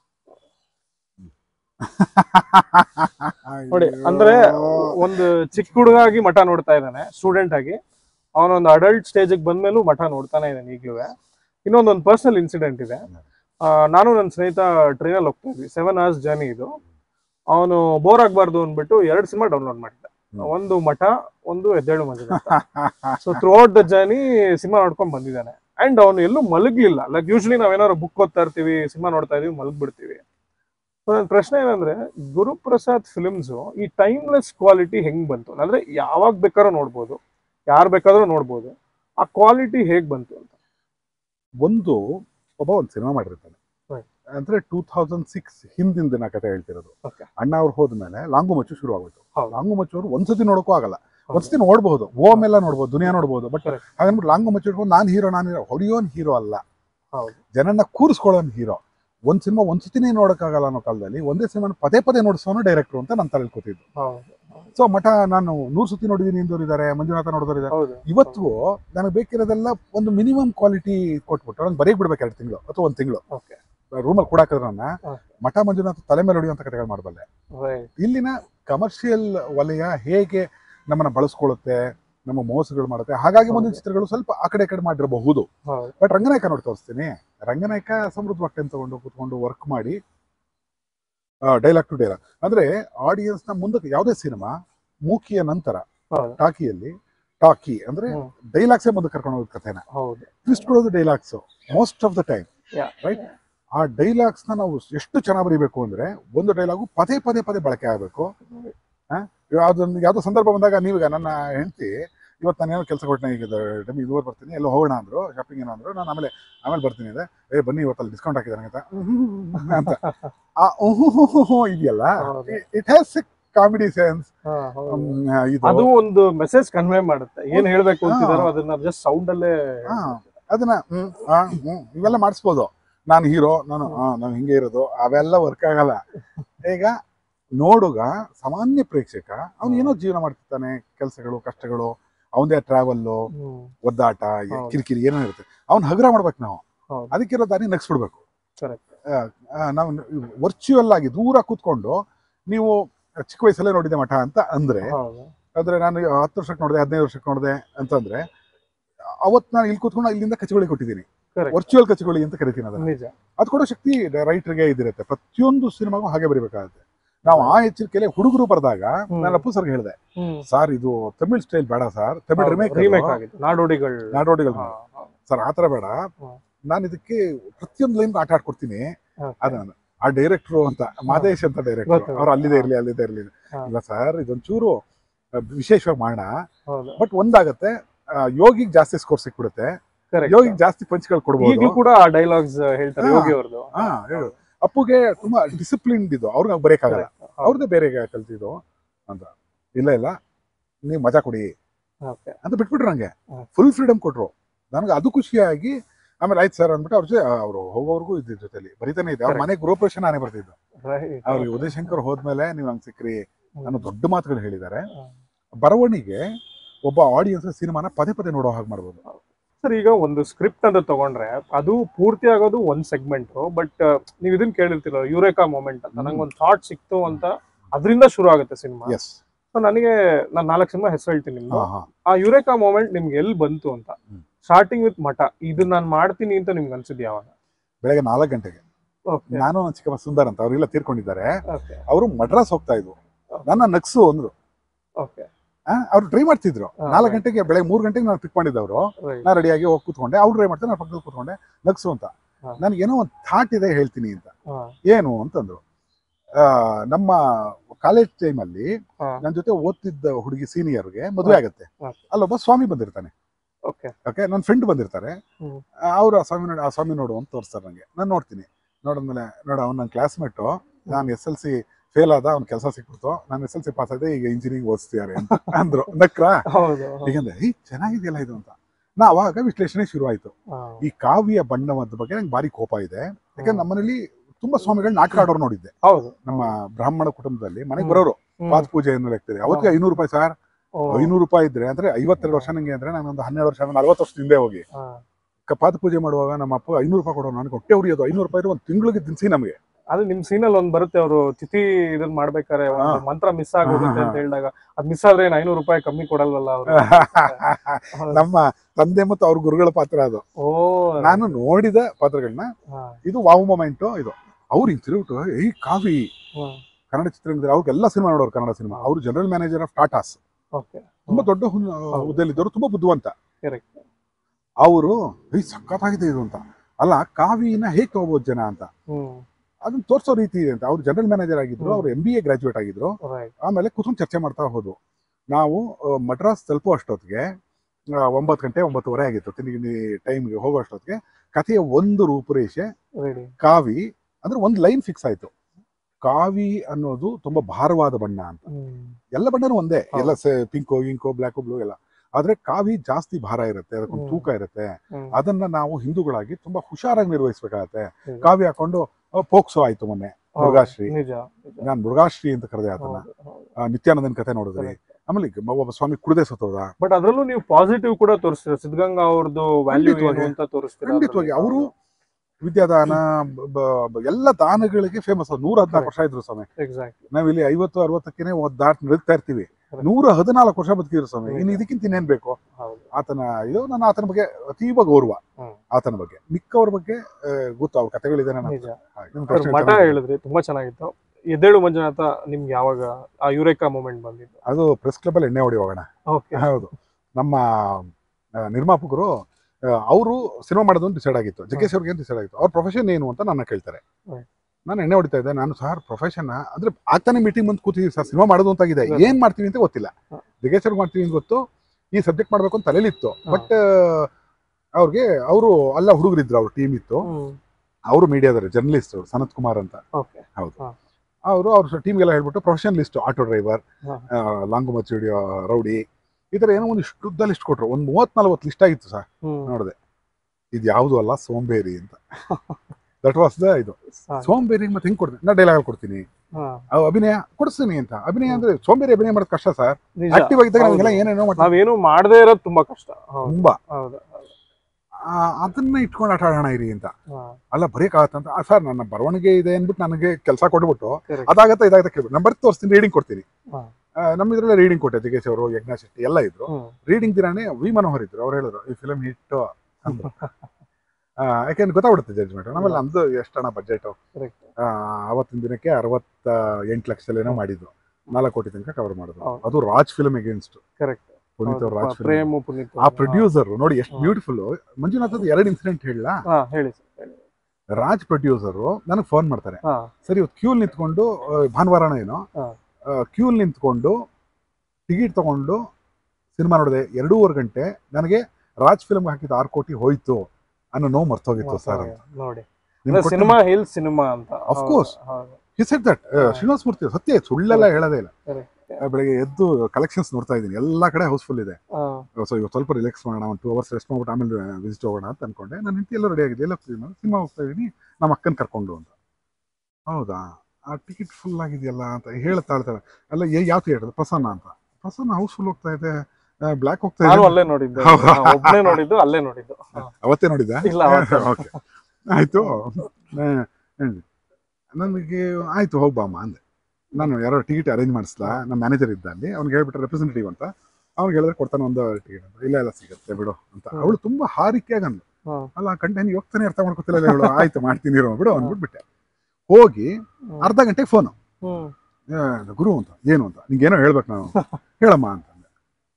ನೋಡಿ, ಅಂದ್ರೆ ಒಂದು ಚಿಕ್ಕ ಹುಡುಗ ಆಗಿ ಮಠ ನೋಡ್ತಾ ಇದ್ದಾನೆ ಸ್ಟೂಡೆಂಟ್ ಆಗಿ ಅವನೊಂದು ಅಡಲ್ಟ್ ಸ್ಟೇಜಿಗೆ ಬಂದ್ಮೇಲೂ ಮಠ ನೋಡ್ತಾನೆ ಇದ್ದಾನೆ ಈಗಲೂ ಇನ್ನೊಂದೊಂದು ಪರ್ಸನಲ್ ಇನ್ಸಿಡೆಂಟ್ ಇದೆ ಆ, ನಾನು ನನ್ನ ಸ್ನೇಹಿತ ಟ್ರೈನಲ್ಲಿ ಹೋಗ್ತಾ ಇದ್ವಿ ಸೆವೆನ್ ಅವರ್ಸ್ ಜರ್ನಿ ಇದು ಅವನು ಬೋರ್ ಆಗಬಾರ್ದು ಅಂದ್ಬಿಟ್ಟು ಎರಡು ಸಿನಿಮಾ ಡೌನ್ಲೋಡ್ ಮಾಡಿದ್ದ ಹ್ಮ್. ಒಂದು ಮಠ ಒಂದು ಎದ್ದೇಳು Manju so throughout the journey cinema ನೋಡ್ಕೊಂಡ್ ಬಂದಿದ್ದಾನೆ ಅಂಡ್ ಅವನು ಎಲ್ಲೂ ಮಲಗ್ಲಿಲ್ಲ ಲೈಕ್ ಯೂಶ್ವಲಿ ನಾವೇನಾದ್ರು ಬುಕ್ ಓದ್ತಾ ಇರ್ತೀವಿ ಸಿನಿಮಾ ನೋಡ್ತಾ ಇದೀವಿ ಮಲಗ್ಬಿಡ್ತೀವಿ ಸೊ ನನ್ನ ಪ್ರಶ್ನೆ ಏನಂದ್ರೆ ಗುರುಪ್ರಸಾದ್ ಫಿಲ್ಮ್ಸ್ ಈ ಟೈಮ್ಲೆಸ್ ಕ್ವಾಲಿಟಿ ಹೆಂಗ್ ಬಂತು ಅಂದ್ರೆ ಯಾವಾಗ ಬೇಕಾದ್ರೂ ನೋಡ್ಬೋದು ಯಾರು ಬೇಕಾದ್ರೂ ನೋಡ್ಬೋದು ಆ ಕ್ವಾಲಿಟಿ ಹೇಗ್ ಬಂತು ಅಂತ ಒಂದು ಒಬ್ಬ ಒಂದು ಸಿನಿಮಾ ಮಾಡಿರ್ತಾನೆ Right. ಅಂದ್ರೆ ಟೂ ತೌಸಂಡ್ ಸಿಕ್ಸ್ ಹಿಂದಿನ ದಿನ ಕತೆ ಹೇಳ್ತಿರೋದು Okay. ಅಣ್ಣ ಅವ್ರು ಹೋದ್ಮೇಲೆ ಲಾಂಗು ಮಚ್ಚು ಶುರು ಆಗೋಯ್ತು ಹೌದು. ಲಾಂಗು ಮಚ್ಚು ಅವರು ಒಂದ್ಸತಿ ನೋಡೋಕ್ಕೂ ಆಗಲ್ಲ ಹೌದು. ಒಂದ್ಸತಿ ನೋಡ್ಬೋದು ಓಮ್ ಎಲ್ಲ ನೋಡ್ಬೋದು ದುನಿಯಾ ನೋಡ್ಬೋದು ಬಟ್ Correct. ಹಾಗನ್ಬಿಟ್ಟು ಲಾಂಗು ಮಚ್ಚು ಇಟ್ಕೊಂಡು ನಾನು ಹೀರೋ ನಾನು ಹೀರೋ ಹೊಡಿಯೋನ್ ಹೀರೋ ಅಲ್ಲ ಹೌದು ಜನನ್ನ ಕೂರಿಸ್ಕೊಳ್ಳೋನ್ ಹೀರೋ ಒಂದ್ ಸಿನಿಮಾ ಒಂದ್ಸತಿನೇ ನೋಡಕ್ಕಾಗಲ್ಲ ಅನ್ನೋ ಕಾಲದಲ್ಲಿ ಒಂದೇ ಸಿನಿಮಾ ಪದೇ ಪದೇ ನೋಡಿಸೋನು ಡೈರೆಕ್ಟರ್ ಅಂತ ನಾನು ತಲೆ ಕೂತಿದ್ದು ಹೌದು ಸೊ ಮಠ ನಾನು ನೂರ್ ಸತಿ ನೋಡಿದೀನಿ ಇಂದೋರಿದ್ದಾರೆ ಮಂಜುನಾಥ ನೋಡಿದೋರಿದ್ದಾರೆ ಹೌದು ಇವತ್ತು ನನಗೆ ಬೇಕಿರೋದೆಲ್ಲ ಒಂದು ಮಿನಿಮಮ್ ಕ್ವಾಲಿಟಿ ಕೊಟ್ಬಿಟ್ಟು ನಂಗೆ ಬರೀಕ್ ಬಿಡ್ಬೇಕು ಎರಡು ತಿಂಗಳು ಅಥವಾ ಒಂದು ತಿಂಗಳು ಓಕೆ ರೂಮಲ್ಲಿ ಕೂಡಾಕಿದ್ರೆ ನನ್ನ Okay. ಮಠ ಮಂಜುನಾಥ ತಲೆ ಮೇಲೆ ಹೊಡೆಯುವಂತ ಕಥೆಗಳು ಮಾಡಬಲ್ಲೆ ರೈಟ್ ಇಲ್ಲಿನ ಕಮರ್ಷಿಯಲ್ ವಲಯ ಹೇಗೆ ನಮ್ಮನ್ನ ಬಳಸ್ಕೊಳ್ಳುತ್ತೆ ನಮ್ಮ ಮೋಸಗಳು ಮಾಡುತ್ತೆ ಹಾಗಾಗಿ ಮುಂದಿನ ಹೌದು. ಚಿತ್ರಗಳು ಸ್ವಲ್ಪ ಆ ಕಡೆ ಈ ಕಡೆ ಮಾಡಿರಬಹುದು ಹೌದು ಬಟ್ ರಂಗನಾಯಕ ನೋಡಿ ತೋರಿಸ್ತೀನಿ ರಂಗನಾಯಕ ಸಮೃದ್ಧವಾಗಿ ಟೈಮ್ ತಗೊಂಡು ಕೂತ್ಕೊಂಡು ವರ್ಕ್ ಮಾಡಿ ಡೈಲಾಗ್ ಟು ಡೈಲಾಗ್ ಅಂದ್ರೆ ಆಡಿಯನ್ಸ್ ನ ಮುಂದಕ್ಕೆ ಯಾವುದೇ ಸಿನಿಮಾ ಮೂಕಿಯ ನಂತರ ಹೌದು ಟಾಕಿಯಲ್ಲಿ ಟಾಕಿ ಅಂದ್ರೆ ಹ್ಮ್. ಡೈಲಾಗ್ಸೇ ಮುಂದೆ ಕರ್ಕೊಂಡು ಹೋಗೋದು ಕಥೆನ ಹೌದು ಟ್ವಿಸ್ಟ್ ಕೊಡೋದು dialogues most of the time Yeah. Right ಆ ಡೈಲಾಗ್ಸ್ ನ ನಾವು ಎಷ್ಟು ಚೆನ್ನಾಗಿ ಬರೀಬೇಕು ಅಂದ್ರೆ ಒಂದು ಡೈಲಾಗು ಪದೇ ಪದೇ ಪದೇ ಬಳಕೆ ಆಗಬೇಕು ಯಾವ್ದೊಂದು ಯಾವ್ದೋ ಸಂದರ್ಭ ಬಂದಾಗ ನೀವೀಗ ನನ್ನ ಹೆಂಡತಿ ಇವತ್ತು ನಾನು ಏನೋ ಕೆಲಸ ಕೊಟ್ಟೆ ಈಗ ಡಮ್ಮಿ ಇದುವರೆ ಬರ್ತೀನಿ ಎಲ್ಲೋ ಹೋಗೋಣ ಅಂದ್ರು ಶಾಪಿಂಗ್ ಏನೋ ಅಂದ್ರು ನಾನು ಆಮೇಲೆ ಆಮೇಲೆ ಬರ್ತೀನಿ ಅಂದ್ರೆ ಏ ಬನ್ನಿ ಇವತ್ತಲ್ಲಿ ಡಿಸ್ಕೌಂಟ್ ಹಾಕಿದಾರೆ ಅಂತ ಅಂತ ಆ ಉಹು ಹು ಹು ಹು ಇದೆಯಲ್ಲ ಹೌದು. It has a comedy sense ಹಾ, ಹೌದು. ಇದು ಅದು ಒಂದು ಮೆಸೇಜ್ ಕನ್ವೆ ಮಾಡುತ್ತೆ ಏನ್ ಹೇಳ್ಬೇಕು ಅಂತಿದಾರೋ ಹಾ. ಅದನ್ನ ಜಸ್ಟ್ ಸೌಂಡ್ ಅಲ್ಲೇ ಹಾ, ಅದನ್ನ ಹ್ಮ್, ಆ, ಹ್ಮ್, ಇವೆಲ್ಲ ಮಾಡಿಸ್ಬೋದು ನಾನು ಹೀರೋ ನಾನು ಆ, ನಾನು ಹಿಂಗೆ ಇರೋದು ಅವೆಲ್ಲ ವರ್ಕ್ ಆಗಲ್ಲ ಈಗ ನೋಡುಗ ಸಾಮಾನ್ಯ ಪ್ರೇಕ್ಷಕ ಅವ್ನು ಏನೋ ಜೀವನ ಮಾಡ್ತಿರ್ತಾನೆ ಕೆಲಸಗಳು ಕಷ್ಟಗಳು ಅವನದೇ ಟ್ರಾವೆಲ್ಲು ಹ್ಮ್. ಒದ್ದಾಟ ಹೌದು. ಕಿರಿಕಿರಿ ಏನೋ ಇರುತ್ತೆ ಅವ್ನ ಹಗುರ ಮಾಡ್ಬೇಕು ನಾವು ಹೌದು. ಅದಕ್ಕಿರೋ ದಾರಿ ನಗ್ಸ್ಬಿಡ್ಬೇಕು Correct. ಆ, ಆ, ನಾವು ವರ್ಚುವಲ್ ಆಗಿ ದೂರ ಕೂತ್ಕೊಂಡು ನೀವು ಚಿಕ್ಕ ವಯಸ್ಸಲ್ಲೇ ನೋಡಿದೆ ಮಠ ಅಂತ ಅಂದ್ರೆ ಹೌದು ಅಂದ್ರೆ ನಾನು ಹತ್ತು ವರ್ಷಕ್ಕೆ ನೋಡಿದೆ ಹದಿನೈದು ವರ್ಷಕ್ಕೆ ನೋಡಿದೆ ಅಂತಂದ್ರೆ ಅವತ್ತು ನಾನು ಇಲ್ಲಿ ಕೂತ್ಕೊಂಡು ಇಲ್ಲಿಂದ ಕಚಗುಳಿ ಕೊಟ್ಟಿದ್ದೀನಿ Correct. ವರ್ಚುವಲ್ ಕಚಗುಳಿ ಅಂತ ಕರಿತೀನಿ ಅದನ್ನ ನಿಜ ಅದು ಕೊಡೋ ಶಕ್ತಿ ರೈಟರ್ಗೆ ಇದಿರುತ್ತೆ ಪ್ರತಿಯೊಂದು ಸಿನಿಮಾಗೂ ಹಾಗೆ ಬರಿಬೇಕಾಗುತ್ತೆ ನಾವು ಆ ಎಚ್ಚರಿಕೆಯಲ್ಲಿ ಹುಡುಗರು ಬರೆದಾಗ ಹ್ಮ್. ನಾನು ಅಪ್ಪು ಸರ್ಗೆ ಹೇಳಿದೆ ಹ್ಮ್ ಸರ್ ಇದು ತಮಿಳ್ ಸ್ಟೈಲ್ ಬೇಡ ಸರ್ ತಮಿಳ್ ರಿಮೇಕ್ ರಿಮೇಕ್ ಆಗಿತ್ತು ನಾಡೋಡಿಗಳು ನಾಡೋಡಿಗಳು ಹಾ, ಹಾ. ಸರ್ ಆ ಥರ ಬೇಡ ಹ್ಮ್. ನಾನು ಇದಕ್ಕೆ ಪ್ರತಿಯೊಂದು ಲೈನ್ ಆಟ ಆಡ್ಕೊಡ್ತೀನಿ Okay. ಅದನ್ನ ಆ ಡೈರೆಕ್ಟ್ರು ಅಂತ ಮಾದೇಶ್ ಅಂತ ಡೈರೆಕ್ಟರ್ ಗೊತ್ತು, ಅವ್ರು ಅಲ್ಲಿದೆ ಹಾ. ಇರ್ಲಿ ಅಲ್ಲಿದೆ ಇರ್ಲಿ ಹಾ. ಇಲ್ಲ ಸರ್ ಇದೊಂಚೂರು ಆ, ವಿಶೇಷವಾಗಿ ಮಾಡೋಣ ಹೌದು ಬಟ್ ಒಂದಾಗತ್ತೆ ಆ, ಯೋಗಿಗ್ ಜಾಸ್ತಿ ಸ್ಕೋರ್ ಸಿಕ್ಬಿಡುತ್ತೆ ಕರೆಕ್ಟ್ ಯೋಗಿಗ್ ಜಾಸ್ತಿ ಪಂಚ್ಗಳು ಕೊಡ್ಬೋದು ಈಗಲೂ ಕೂಡ ಡೈಲಾಗ್ಸ್ ಹೇಳ್ತಾರೆ ಹಾ. ಯೋಗಿ ಅವ್ರದ್ದು ಹಾ, ಹೇಳು. ಅಪ್ಪುಗೆ ತುಂಬಾ ಡಿಸಿಪ್ಲಿನ್ ಇದು ಅವ್ರಿಗೆ ಬರೇಕಾಗಲ್ಲ ಅವ್ರದ್ದೇ ಬೇರೆ ಕಲ್ತಿದ್ದು ಅಂತ ಇಲ್ಲ ಇಲ್ಲ ನೀವು ಮಜಾ ಕೊಡಿ ಓಕೆ ಅಂತ ಬಿಟ್ಬಿಟ್ರು ನಂಗೆ ಹಾ. ಫುಲ್ ಫ್ರೀಡಮ್ ಕೊಟ್ರು ನನಗೆ ಅದು ಖುಷಿಯಾಗಿ ಆಮೇಲೆ ಆಯ್ತು ಸರ್ ಅಂದ್ಬಿಟ್ಟು ಅವ್ರ ಜೊತೆ ಅವರು ಹೋಗೋವರೆಗೂ ಇದ್ದ ಜೊತೆಲಿ ಬರಿತಾನೆ ಇದೆ ಅವ್ರ Correct. ಮನೆ ಗೃಹಪ್ರವೇಶ ನಾನೇ ಬರ್ತಿದ್ದು ರೈಟ್ ಅವ್ರಿಗೆ ಉದಯಶಂಕರ್ ಹೋದ್ಮೇಲೆ ನೀವು ನಂಗೆ ಸಿಕ್ಕ್ರಿ ಅನ್ನೋ ದೊಡ್ಡ ಮಾತುಗಳು ಹೇಳಿದ್ದಾರೆ ಹ್ಮ್. ಬರವಣಿಗೆ ಒಬ್ಬ ಆಡಿಯನ್ಸ್ ಸಿನಿಮಾನ ಪದೇ ಪದೇ ನೋಡೋ ಹಾಗೆ ಮಾಡ್ಬೋದು ಸರ್ ಈಗ ಒಂದು ಸ್ಕ್ರಿಪ್ಟ್ ಅಂತ ತಗೊಂಡ್ರೆ ಅದು ಪೂರ್ತಿ ಆಗೋದು ಒಂದ್ ಸೆಗ್ಮೆಂಟ್ ಬಟ್ ನೀವ್ ಇದನ್ನ ಕೇಳಿರ್ತಿಲ್ಲ ಯುರೇಕಾ ಮೂಮೆಂಟ್ ಅಂತ ಹ್ಮ್. ನಂಗೆ ಒಂದು ಥಾಟ್ ಸಿಕ್ತು ಅಂತ ಅದರಿಂದ ಶುರು ಆಗುತ್ತೆ ಸಿನಿಮಾ ಎಸ್ ಸೊ ನನಗೆ ನಾನು ನಾಲ್ಕು ಸಿನಿಮಾ ಹೆಸರು ಹೇಳ್ತೀನಿ ನಿಮ್ಗೆ ಹಾ ಹಾ ಆ ಯುರೇಕಾ ಮೂಮೆಂಟ್ ನಿಮ್ಗೆ ಎಲ್ಲಿ ಬಂತು ಅಂತ ಹ್ಮ್. ಸ್ಟಾರ್ಟಿಂಗ್ ವಿತ್ ಮಠ ಇದು ನಾನು ಮಾಡ್ತೀನಿ ಅಂತ ನಿಮ್ಗೆ ಅನ್ಸಿದ್ ಯಾವಾಗ ಬೆಳಗ್ಗೆ ನಾಲ್ಕು ಗಂಟೆಗೆ ಓಕೆ ನಾನು ನನ್ನ ಚಿಕ್ಕಪ್ಪ ಸುಂದರ್ ಅಂತ ಅವರೆಲ್ಲ ತೀರ್ಕೊಂಡಿದ್ದಾರೆ ಓಕೆ ಅವರು ಮಡ್ರಾಸ್ ಹೋಗ್ತಾ ಇದ್ವು ನನ್ನ ನಗ್ಸು ಅಂದ್ರು ಓಕೆ ಅವ್ರು ಟ್ರೈ ಮಾಡ್ತಿದ್ರು ಹಾ, ನಾಲ್ಕು right. ಗಂಟೆಗೆ ಬೆಳಗ್ಗೆ ಮೂರು ಗಂಟೆಗೆ ನಾನು ಪಿಕ್ ಮಾಡಿದ್ದವರು Right. ನಾ ರೆಡಿಯಾಗಿ ಹೋಗಿ ಕೂತ್ಕೊಂಡೆ ಅವ್ರು ಟ್ರೈ ಮಾಡ್ತಾರೆ ನಾನು ಪಕ್ಕದಲ್ಲಿ ಕೂತ್ಕೊಂಡೆ ನಗ್ಸು ಅಂತ ಹಾ. ನನಗೇನೋ ಒಂದು ಥಾಟ್ ಇದೆ ಹೇಳ್ತೀನಿ ಅಂತ ಹಾ, ಏನು ಅಂತಂದ್ರು ಆ, ನಮ್ಮ ಕಾಲೇಜ್ ಟೈಮಲ್ಲಿ ಹಾ, ನನ್ನ ಜೊತೆ ಓದ್ತಿದ್ದ ಹುಡುಗಿ ಸೀನಿಯರ್ಗೆ ಮದುವೆ ಆಗುತ್ತೆ ಹಾ. ಅಲ್ಲೊಬ್ಬ ಸ್ವಾಮಿ ಬಂದಿರ್ತಾನೆ okay. ಓಕೆ ನನ್ನ ಫ್ರೆಂಡ್ ಬಂದಿರ್ತಾರೆ ಹ್ಮ್. ಅವ್ರು ಆ ಸ್ವಾಮಿ ನೋಡಿ ಆ ಸ್ವಾಮಿ ನೋಡು ಅಂತ ತೋರಿಸ್ತಾರೆ ನನಗೆ ನಾನು ನೋಡ್ತೀನಿ ನೋಡಿದ್ಮೇಲೆ ನೋಡ ಅವ್ನು ನನ್ನ ಕ್ಲಾಸ್ಮೇಟು ನಾನು ಎಸ್ ಎಲ್ ಸಿ ಫೇಲ್ ಆದ ಅವ್ನ ಕೆಲಸ ಸಿಕ್ಬಿಡ್ತು ನಾನು ಎಸ್ ಎಲ್ ಸಿ ಪಾಸ್ ಆದೆ ಈಗ ಇಂಜಿನಿಯರಿಂಗ್ ಓದಿಸ್ತಿದ್ದಾರೆ ಅಂತ ಅಂದ್ರು ನಕ್ರಾ ಹೌದು ಹೌದು. ಈಗಂದ್ರೆ ಏಯ್ ಚೆನ್ನಾಗಿದೆಯಲ್ಲ ಇದು ಅಂತ ನಾ ಅವಾಗ ವಿಶ್ಲೇಷಣೆ ಶುರು ಆಯ್ತು ಹಾ, ಈ ಕಾವ್ಯ ಬಣ್ಣದ ಬಗ್ಗೆ ನಂಗೆ ಭಾರಿ ಕೋಪ ಇದೆ ಯಾಕಂದ್ರೆ ನಮ್ಮನೇಲಿ ತುಂಬಾ ಸ್ವಾಮಿಗಳು ನಾಟಕ ಆಡೋರು ನೋಡಿದ್ದೆ ಹೌದು ನಮ್ಮ ಬ್ರಾಹ್ಮಣ ಕುಟುಂಬದಲ್ಲಿ ಮನೆಗೆ ಹ್ಮ್. ಬರೋರು ಹ್ಮ್. ಪಾದ ಪೂಜೆ ಏನು ಲೆಕ್ಕದಲ್ಲಿ ಅವತ್ತಿಗೆ ಐನೂರು ರೂಪಾಯಿ ಸರ್ ಓ, ಐನೂರು ರೂಪಾಯಿ ಇದ್ರೆ ಅಂದ್ರೆ ಐವತ್ತೆರಡು ವರ್ಷ ನಂಗೆ ಅಂದ್ರೆ ನಾನು ಒಂದು ಹನ್ನೆರಡು ವರ್ಷ ನಲ್ವತ್ತು ವರ್ಷದ ಹಿಂದೆ ಹೋಗಿ ಹಾ, ಕ- ಪಾದ ಪೂಜೆ ಮಾಡುವಾಗ ನಮ್ಮ ಅಪ್ಪ ಐನೂರು ರೂಪಾಯಿ ಕೊಡೋರು ನನಗೆ ಹೊಟ್ಟೆ ಉರಿಯೋದು ಐನೂರು ರೂಪಾಯಿ ಒಂದು ತಿಂಗಳಿಗೆ ದಿನಸಿ ನಮಗೆ ಅದು ನಿಮ್ ಸೀನಲ್ಲಿ ಒಂದ್ ಬರುತ್ತೆ ಅವರು ತಿಥಿ ಇದನ್ ಮಾಡ್ಬೇಕಾರೆ ಒಂದು ಹಾ. ಮಂತ್ರ ಮಿಸ್ ಆಗೋಗುತ್ತೆ ಹಾ, ಅಂತ ಹಾ. ಹೇಳಿದಾಗ ಅದ್ ಮಿಸ್ ಆದ್ರೆ ಏನ್ ಐನೂರು ರೂಪಾಯಿ ಕಮ್ಮಿ ಕೊಡಲ್ವಲ್ಲ ಅವರು ನಮ್ಮ ತಂದೆ ಮತ್ತು ಅವ್ರ ಗುರುಗಳ ಪಾತ್ರ ಅದು ಓ ನಾನು ನೋಡಿದ ಪಾತ್ರಗಳನ್ನ ಹಾ, ಇದು ವಾವ್ ಮೊಮೆಂಟು ಇದು ಅವ್ರು ಹಿಂಗ್ ತಿರುಗಿಟ್ಟು ಈ ಕಾವಿ ಹಾ, ಕನ್ನಡ ಚಿತ್ರರಂಗದಲ್ಲಿ ಅವ್ರಿಗೆಲ್ಲ ಸಿನಿಮಾ ನೋಡೋರು ಕನ್ನಡ ಸಿನಿಮಾ ಅವರು general manager of Tatas okay. ತುಂಬಾ ದೊಡ್ಡ ಹುನ್- ಹುದ್ದೆಯಲ್ಲಿದ್ದವರು ತುಂಬಾ ಬುದ್ಧಿವಂತ Correct. ಅವರು ಈ ಸಖತ್ತಾಗಿದೆ ಇದು ಅಂತ ಅಲ್ಲ ಕಾವಿನ ಹೇಗೆ ತಗೋಬಹುದು ಜನ ಅಂತ ಹ್ಮ್ ಅದನ್ನ ತೋರಿಸೋ ರೀತಿ ಇದೆ ಅಂತ ಅವ್ರು ಜನರಲ್ ಮ್ಯಾನೇಜರ್ ಆಗಿದ್ರು ಹ್ಮ್. ಅವ್ರು ಎಂ ಬಿ ಎ ಗ್ರಾಜುಯೇಟ್ ಆಗಿದ್ರು ರೈಟ್ ಆಮೇಲೆ ಕೂತ್ಕೊಂಡು ಚರ್ಚೆ ಮಾಡ್ತಾ ಹೋದ್ವು ನಾವು ಆ, ಮಡ್ರಾಸ್ ತಲುಪೋ ಅಷ್ಟೊತ್ತಿಗೆ ಆ, ಒಂಬತ್ತು ಗಂಟೆ ಒಂಬತ್ತುವರೆ ಆಗಿತ್ತು ತಿಂಡಿ ಟೈಮ್ಗೆ ಹೋಗೋ ಅಷ್ಟೊತ್ತಿಗೆ ಕಥೆಯ ಒಂದು ರೂಪುರೇಷೆ ರೆಡಿ ಕಾವಿ ಅಂದ್ರೆ ಒಂದು ಲೈನ್ ಫಿಕ್ಸ್ ಆಯ್ತು ಕಾವಿ ಅನ್ನೋದು ತುಂಬಾ ಭಾರವಾದ ಬಣ್ಣ ಅಂತ ಹ್ಮ್ ಎಲ್ಲ ಬಣ್ಣನೂ ಒಂದೇ ಹೌದು. ಎಲ್ಲ ಪಿಂಕೋ ಗಿಂಕೋ ಬ್ಲ್ಯಾಕ್ ಬ್ಲೂ ಎಲ್ಲ ಆದ್ರೆ ಕಾವಿ ಜಾಸ್ತಿ ಭಾರ ಇರುತ್ತೆ ಅದಕ್ಕೊಂದು ಹ್ಮ್. ತೂಕ ಇರುತ್ತೆ ಹ್ಮ್. ಅದನ್ನ ನಾವು ಹಿಂದೂಗಳಾಗಿ ತುಂಬಾ ಹುಷಾರಾಗಿ ನಿರ್ವಹಿಸ್ಬೇಕಾಗತ್ತೆ ಹ್ಮ್. ಕಾವಿ ಹಾಕೊಂಡು ಆ, ಪೋಕ್ಸೋ ಆಯ್ತು ಮೊನ್ನೆ ಹೌದು, ಮುರುಘಾಶ್ರೀ ನಿಜ ನಿಜ. ನಾನು ಮುರುಘಾಶ್ರೀ ಅಂತ ಕರೆದೆ ಅದನ್ನ ಹೌದು, ಹೌದು. ಆ, ನಿತ್ಯಾನಂದನ್ ಕತೆ ನೋಡಿದ್ರಿ ಆಮೇಲೆ ಈಗ ಒಬ್ಬ ಸ್ವಾಮಿ ಕುಡದೆ ಸತ್ತೋದ ಬಟ್ ಅದ್ರಲ್ಲೂ ನೀವು ಪಾಸಿಟಿವ್ ಕೂಡ ತೋರಿಸ್ತೀರ ಸಿದ್ಧಗಂಗಾ ಅವ್ರದ್ದು ವ್ಯಾಲ್ಯೂ ಏನು ಖಂಡಿತವಾಗಿ. ಅಂತ ತೋರಿಸ್ತೀರ ಖಂಡಿತವಾಗಿ ಅವರು ವಿದ್ಯಾದಾನ ಬ- ಬ- ಬ- ಎಲ್ಲ ದಾನಗಳಿಗೆ ಫೇಮಸ್ ನೂರ ಹದಿನಾಲ್ಕು ವರ್ಷ ಇದ್ರು ಸ್ವಾಮಿ ಎಕ್ಸಾಕ್ಟ್ಲಿ ನಾವಿಲ್ಲಿ ಐವತ್ತು ಅರವತ್ತಕ್ಕೆ ಒಂದ್ ದಾಟ್ ನಡೀತಾ ಇರ್ತೀವಿ Correct. ನೂರ ಹದಿನಾಲ್ಕು ವರ್ಷ ಬದುಕಿದ್ರು ಸ್ವಾಮಿ ಇನ್ನು ನಿಜ. ಇದಕ್ಕಿಂತ ಇನ್ನೇನ್ ಬೇಕು ಹೌದು ಆತನ ಇದು ನಾನು ಆತನ ಬಗ್ಗೆ ಅತೀವ ಗೌರವ ಹ್ಮ್. ಆತನ ಬಗ್ಗೆ ಮಿಕ್ಕವ್ರ ಬಗ್ಗೆ ಆ, ಗೊತ್ತು ಅವ್ರ ಕಥೆಗಳಿದೆ ನನ್ನ ನಿಜ ಹಾಗೆ. ನಿಮ್ ಸರ್, ಪ್ರಶ್ನೆ ಮಠ ಚೆನ್ನಾಗಿದೆ. ಹೇಳಿದ್ರಿ ತುಂಬಾ ಚೆನ್ನಾಗಿತ್ತು ಎದ್ದೇಳು ಮಂಜುನಾಥ ನಿಮ್ಗೆ ಯಾವಾಗ ಆ ಯುರೇಕಾ ಮೂಮೆಂಟ್ ಬಂದಿದ್ದು ಅದು ಪ್ರೆಸ್ ಕ್ಲಬ್ ಅಲ್ಲಿ ಎಣ್ಣೆ ಹೊಡಿ ಹೋಗೋಣ ಓಕೆ ಹೌದು ನಮ್ಮ ಆ, ನಿರ್ಮಾಪಕರು ಅವರು ಸಿನಿಮಾ ಮಾಡೋದು ಡಿಸೈಡ್ ಆಗಿತ್ತು ಜಗ್ಗೇಶ್ ಅವ್ರಿಗೆ ಏನು ಡಿಸೈಡ್ ಆಗಿತ್ತು ಅವ್ರ ಪ್ರೊಫೆಷನ್ ಏನು ಅಂತ ನನ್ನ ಕೇಳ್ತಾರೆ Right. ನಾನು ಎಣ್ಣೆ ಹೊಡಿತಾ ಇದ್ದೆ ನಾನು ಸರ್ ಪ್ರೊಫೆಷನ್ ಅಂದ್ರೆ ಆಗ್ತಾನೆ ಮೀಟಿಂಗ್ ಬಂದು ಕೂತಿದ್ವಿ ಸರ್ ಸಿನಿಮಾ ಮಾಡೋದು ಅಂತಾಗಿದೆ Right. ಏನ್ ಮಾಡ್ತೀವಿ ಅಂತ ಗೊತ್ತಿಲ್ಲ ಹ. ಜಗ್ಗೇಶ್ ಅವ್ರಿಗೆ ಮಾಡ್ತೀವಿ ಅಂತ ಗೊತ್ತು ಈ ಸಬ್ಜೆಕ್ಟ್ ಮಾಡ್ಬೇಕು ಅಂತ ತಲೆಲಿತ್ತು ಹ. ಬಟ್ ಅವ್ರಿಗೆ ಅವರು ಅಲ್ಲ ಹುಡುಗರಿದ್ರು ಅವ್ರ ಟೀಮ್ ಇತ್ತು ಅವರು ಮೀಡಿಯಾದವರು ಜರ್ನಲಿಸ್ಟ್ ಅವರು ಸನತ್ ಕುಮಾರ್ ಅಂತ ಓಕೆ ಅವರು ಅವ್ರ ಟೀಮ್ಗೆಲ್ಲ ಹೇಳ್ಬಿಟ್ಟು ಪ್ರೊಫೆಷನ್ ಲಿಸ್ಟ್ ಆಟೋ ಡ್ರೈವರ್ ಹಾ. ಲಾಂಗು ಮಚ್ಚುಡಿಯೋ ರೌಡಿ ಈ ಥರ ಏನೋ ಒಂದು ಇಷ್ಟುದ್ದ ಲಿಸ್ಟ್ ಕೊಟ್ರು ಒಂದು ಮೂವತ್ ನಲ್ವತ್ತು ಲಿಸ್ಟ್ ಆಗಿತ್ತು ಸರ್ ಹ್ಮ್ ನೋಡಿದೆ ಇದು ಯಾವುದು ಅಲ್ಲ ಸೋಂಬೇರಿ ಅಂತ ದಟ್ ವಾಸ್ ದ ಇದು ಸೋಂಬೇರಿ ಮತ್ತೆ ಹೆಂಗ್ ಕೊಡ್ತೀನಿ ನಾ ಡೈಲಾಗ್ ಕೊಡ್ತೀನಿ ಹಾ, ಅವ್ ಅಭಿನಯ ಕೊಡಿಸ್ತೀನಿ ಅಂತ ಅಭಿನಯ ಅಂದ್ರೆ ಸೋಂಬೇರಿ ಅಭಿನಯ ಮಾಡೋದು ಕಷ್ಟ ಸರ್ ನಿಜ ಆಕ್ಟಿವ್ ಆಗಿದ್ದಾಗ ಹೌದು. ನಮಗೆಲ್ಲ ಏನೇನೋ ಮಾಡ್ತೀವಿ ನಾವೇನು ಮಾಡದೇ ಇರೋದು ತುಂಬಾ ಕಷ್ಟ ಹೌದು ತುಂಬಾ ಹೌದು ಆ, ಅದನ್ನ ಇಟ್ಕೊಂಡು ಆಟ ಆಡೋಣ ಇರಿ ಅಂತ ಹಾ, ಅಲ್ಲ ಬರೀಕಾಗತ್ತಂತ ಸರ್ ನನ್ನ ಬರವಣಿಗೆ ಇದೆ ಅಂದ್ಬಿಟ್ಟು ನನಗೆ ಕೆಲಸ ಕೊಟ್ಬಿಟ್ಟು correct. ಅದಾಗತ್ತಾ ಇದಾಗತ್ತಾ ಕೇಳ್ಬಿಟ್ಟು ನಾನು ಬರ್ತು ತೋರಿಸ್ತೀನಿ ರೀಡಿಂಗ್ ಕೊಡ್ತೀನಿ ಹಾ. ಆ, ನಮ್ಮ ಇದ್ರಲ್ಲೇ ರೀಡಿಂಗ್ ಕೊಟ್ಟೆ ಜಗೇಶ್ ಅವರು ಯಜ್ಞ ಶೆಟ್ಟಿ ಎಲ್ಲ ಇದ್ರು ಹ್ಮ್, ರೀಡಿಂಗ್ ದಿನಾನೇ ವಿ ಮನೋಹರ್ ಇದ್ರು ಅವ್ರು ಹೇಳಿದ್ರು ಈ ಫಿಲಮ್ ಹಿಟ್ ಅಂದ್ರು ಆ, ಯಾಕೆಂದ್ರೆ ಗೊತ್ತಾಗ್ಬಿಡುತ್ತೆ ಜಡ್ಜ್ಮೆಂಟ್ ಆಮೇಲೆ ನಮ್ದು ಎಷ್ಟಣ ಬಜೆಟ್ correct. ಅವತ್ತಿನ ದಿನಕ್ಕೆ ಅರವತ್ತ ಎಂಟು ಲಕ್ಷದಲ್ಲೇನೋ ಮಾಡಿದ್ದು ನಾಲ್ಕು ಕೋಟಿ ತನಕ ಕವರ್ ಮಾಡಿದ್ರು ಹೌದು. ಅದು Raj film against Correct. Puneeth ಅವ್ರ ರಾಜ್ ಹೌದು, ಫಿಲ್ಮ್ ಪ್ರೇಮ್ ಪುನೀತ್ ಆ ಪ್ರೊಡ್ಯೂಸರ್ ನೋಡಿ ಎಷ್ಟು ಹಾ. ಬ್ಯೂಟಿಫುಲ್ ಮಂಜುನಾಥ್ ಎರಡು ಇನ್ಸಿಡೆಂಟ್ ಹೇಳ ಹಾ ಹೇಳಿ ಸರ್ ಹೇಳಿ ರಾಜ್ ಪ್ರೊಡ್ಯೂಸರ್ ನನಗೆ ಫೋನ್ ಮಾಡ್ತಾರೆ ಹಾ ಸರಿ ಇವತ್ತು ಕ್ಯೂಲ್ ನಿಂತ್ಕೊಂಡು ಆ, ಭಾನುವಾರನ ಏನೋ ಹಾ. ಕ್ಯೂಲ್ ನಿಂತ್ಕೊಂಡು ಟಿಕೆಟ್ ತಗೊಂಡು ಸಿನಿಮಾ ನೋಡಿದೆ ಎರಡೂವರೆ ಗಂಟೆ ನನಗೆ ರಾಜ್ ಫಿಲ್ಮ್ ಹಾಕಿದ ಆರು ಕೋಟಿ ಹೋಯ್ತು ಅನ್ನೋ ನೋವು ಮರ್ತೋಗಿತ್ತು ಸರ್ ಅಂತ ನೋಡಿ ನಿಮ್ಗೆ ಕೊಟ್ಟ- ಸಿನಿಮಾ ಹಿಲ್ ಸಿನಿಮಾ ಅಂತ Of course. ಹೌದು, He said that. ಆ, ಹಾ. ಶ್ರೀನಿವಾಸ್ ಮೂರ್ತಿ ಸತ್ಯ ಸುಳ್ಳೆಲ್ಲ ಹೇಳೋದೇ ಇಲ್ಲ Correct. ಆ, ಬೆಳಗ್ಗೆ ಎದ್ದು ಕಲೆಕ್ಷನ್ಸ್ ನೋಡ್ತಾ ಇದ್ದೀನಿ ಎಲ್ಲ ಕಡೆ ಹೌಸ್ಫುಲ್ ಇದೆ ಹಾ, ಸೊ ಇವತ್ತು ಸ್ವಲ್ಪ ರಿಲ್ಯಾಕ್ಸ್ ಮಾಡೋಣ ಒಂದು ಟೂ ಅವರ್ಸ್ ರೆಸ್ಟ್ ಮಾಡ್ಬಿಟ್ಟು ಆಮೇಲೆ ವಿಸಿಟ್ ಹೋಗೋಣ ಅಂತ ಅನ್ಕೊಂಡೆ ನಾನು ಹೆಂಡತಿ ಎಲ್ಲ ರೆಡಿ ಆಗಿದೆ ಎಲ್ಲ ಸಿನಿಮಾ ಹೋಗ್ತಾ ಇದ್ದೀನಿ ನಮ್ಮ ಅಕ್ಕನ ಕರ್ಕೊಂಡು ಅಂತ ಹೌದಾ ಆ ಟಿಕೆಟ್ ಫುಲ್ ಆಗಿದೆಯಲ್ಲ ಅಂತ ಹೇಳ್ತಾ ಹೇಳ್ತಾಳೆ ಅಲ್ಲ ಯಾವ ಥಿಯೇಟರ್ ಪ್ರಸನ್ನ ಅಂತ ಪ್ರಸನ್ನ ಹೌಸ್ಫುಲ್ ಹೋಗ್ತಾ ಇದೆ ಬ್ಲ್ಯಾಕ್ ಹೋಗ್ತಾ ನಾನು ಇದೆ ಅಲ್ಲೇ ನೋಡಿದ್ದೆ ಹೌದಾ? ಹಾ, ಒಬ್ನೇ ನೋಡಿದ್ದು ಅಲ್ಲೇ ನೋಡಿದ್ದು ಹಾ. ಅವತ್ತೇ ನೋಡಿದ್ದ ಇಲ್ಲ, ಅವತ್ತೇ. ಓಕೆ ಆಯ್ತು ಆ, ಹೇಳಿ. ನನಗೆ ಆಯ್ತು ಹೋಗ್ಬಾಮ್ಮ ಅಂದೆ ನಾನು ಯಾರೋ ಟಿಕೆಟ್ ಅರೇಂಜ್ ಮಾಡಿಸ್ಲಾ ನಮ್ಮ ಮ್ಯಾನೇಜರ್ ಇದ್ದ ಅಲ್ಲಿ ಅವ್ನಿಗೆ ಹೇಳ್ಬಿಟ್ರೆ ರೆಪ್ರೆಸೆಂಟೇಟಿವ್ ಅಂತ ಅವ್ನಿಗೆ ಹೇಳಿದ್ರೆ ಕೊಡ್ತಾನೆ ಒಂದು ಟಿಕೆಟ್ ಅಂತ ಇಲ್ಲ ಇಲ್ಲ ಸಿಗುತ್ತೆ ಬಿಡು ಅಂತ ಹ್ಮ್. ಅವಳು ತುಂಬಾ ಹಾರಿಕೆಯಾಗಿ ಅಂದ್ಲು ಹಾ. ಅಲ್ಲ ಕಂಟೆನ್ ಹೋಗ್ತಾನೆ ಅರ್ಥ ಮಾಡ್ಕೊತಿಲ್ಲ ಹೇಳು ಆಯ್ತು ಮಾಡ್ತೀನಿ ಇರೋ ಬಿಡು ಅಂದ್ಬಿಟ್ಬಿಟ್ಟೆ ಹೋಗಿ ಹ್ಮ್. ಅರ್ಧ ಗಂಟೆಗೆ ಫೋನು ಹ್ಮ್. ಗುರು ಅಂತ ಏನು ಅಂತ ನಿಂಗೇನೋ ಹೇಳ್ಬೇಕು ನಾನು ಹೇಳಮ್ಮ ಅಂತಂದೆ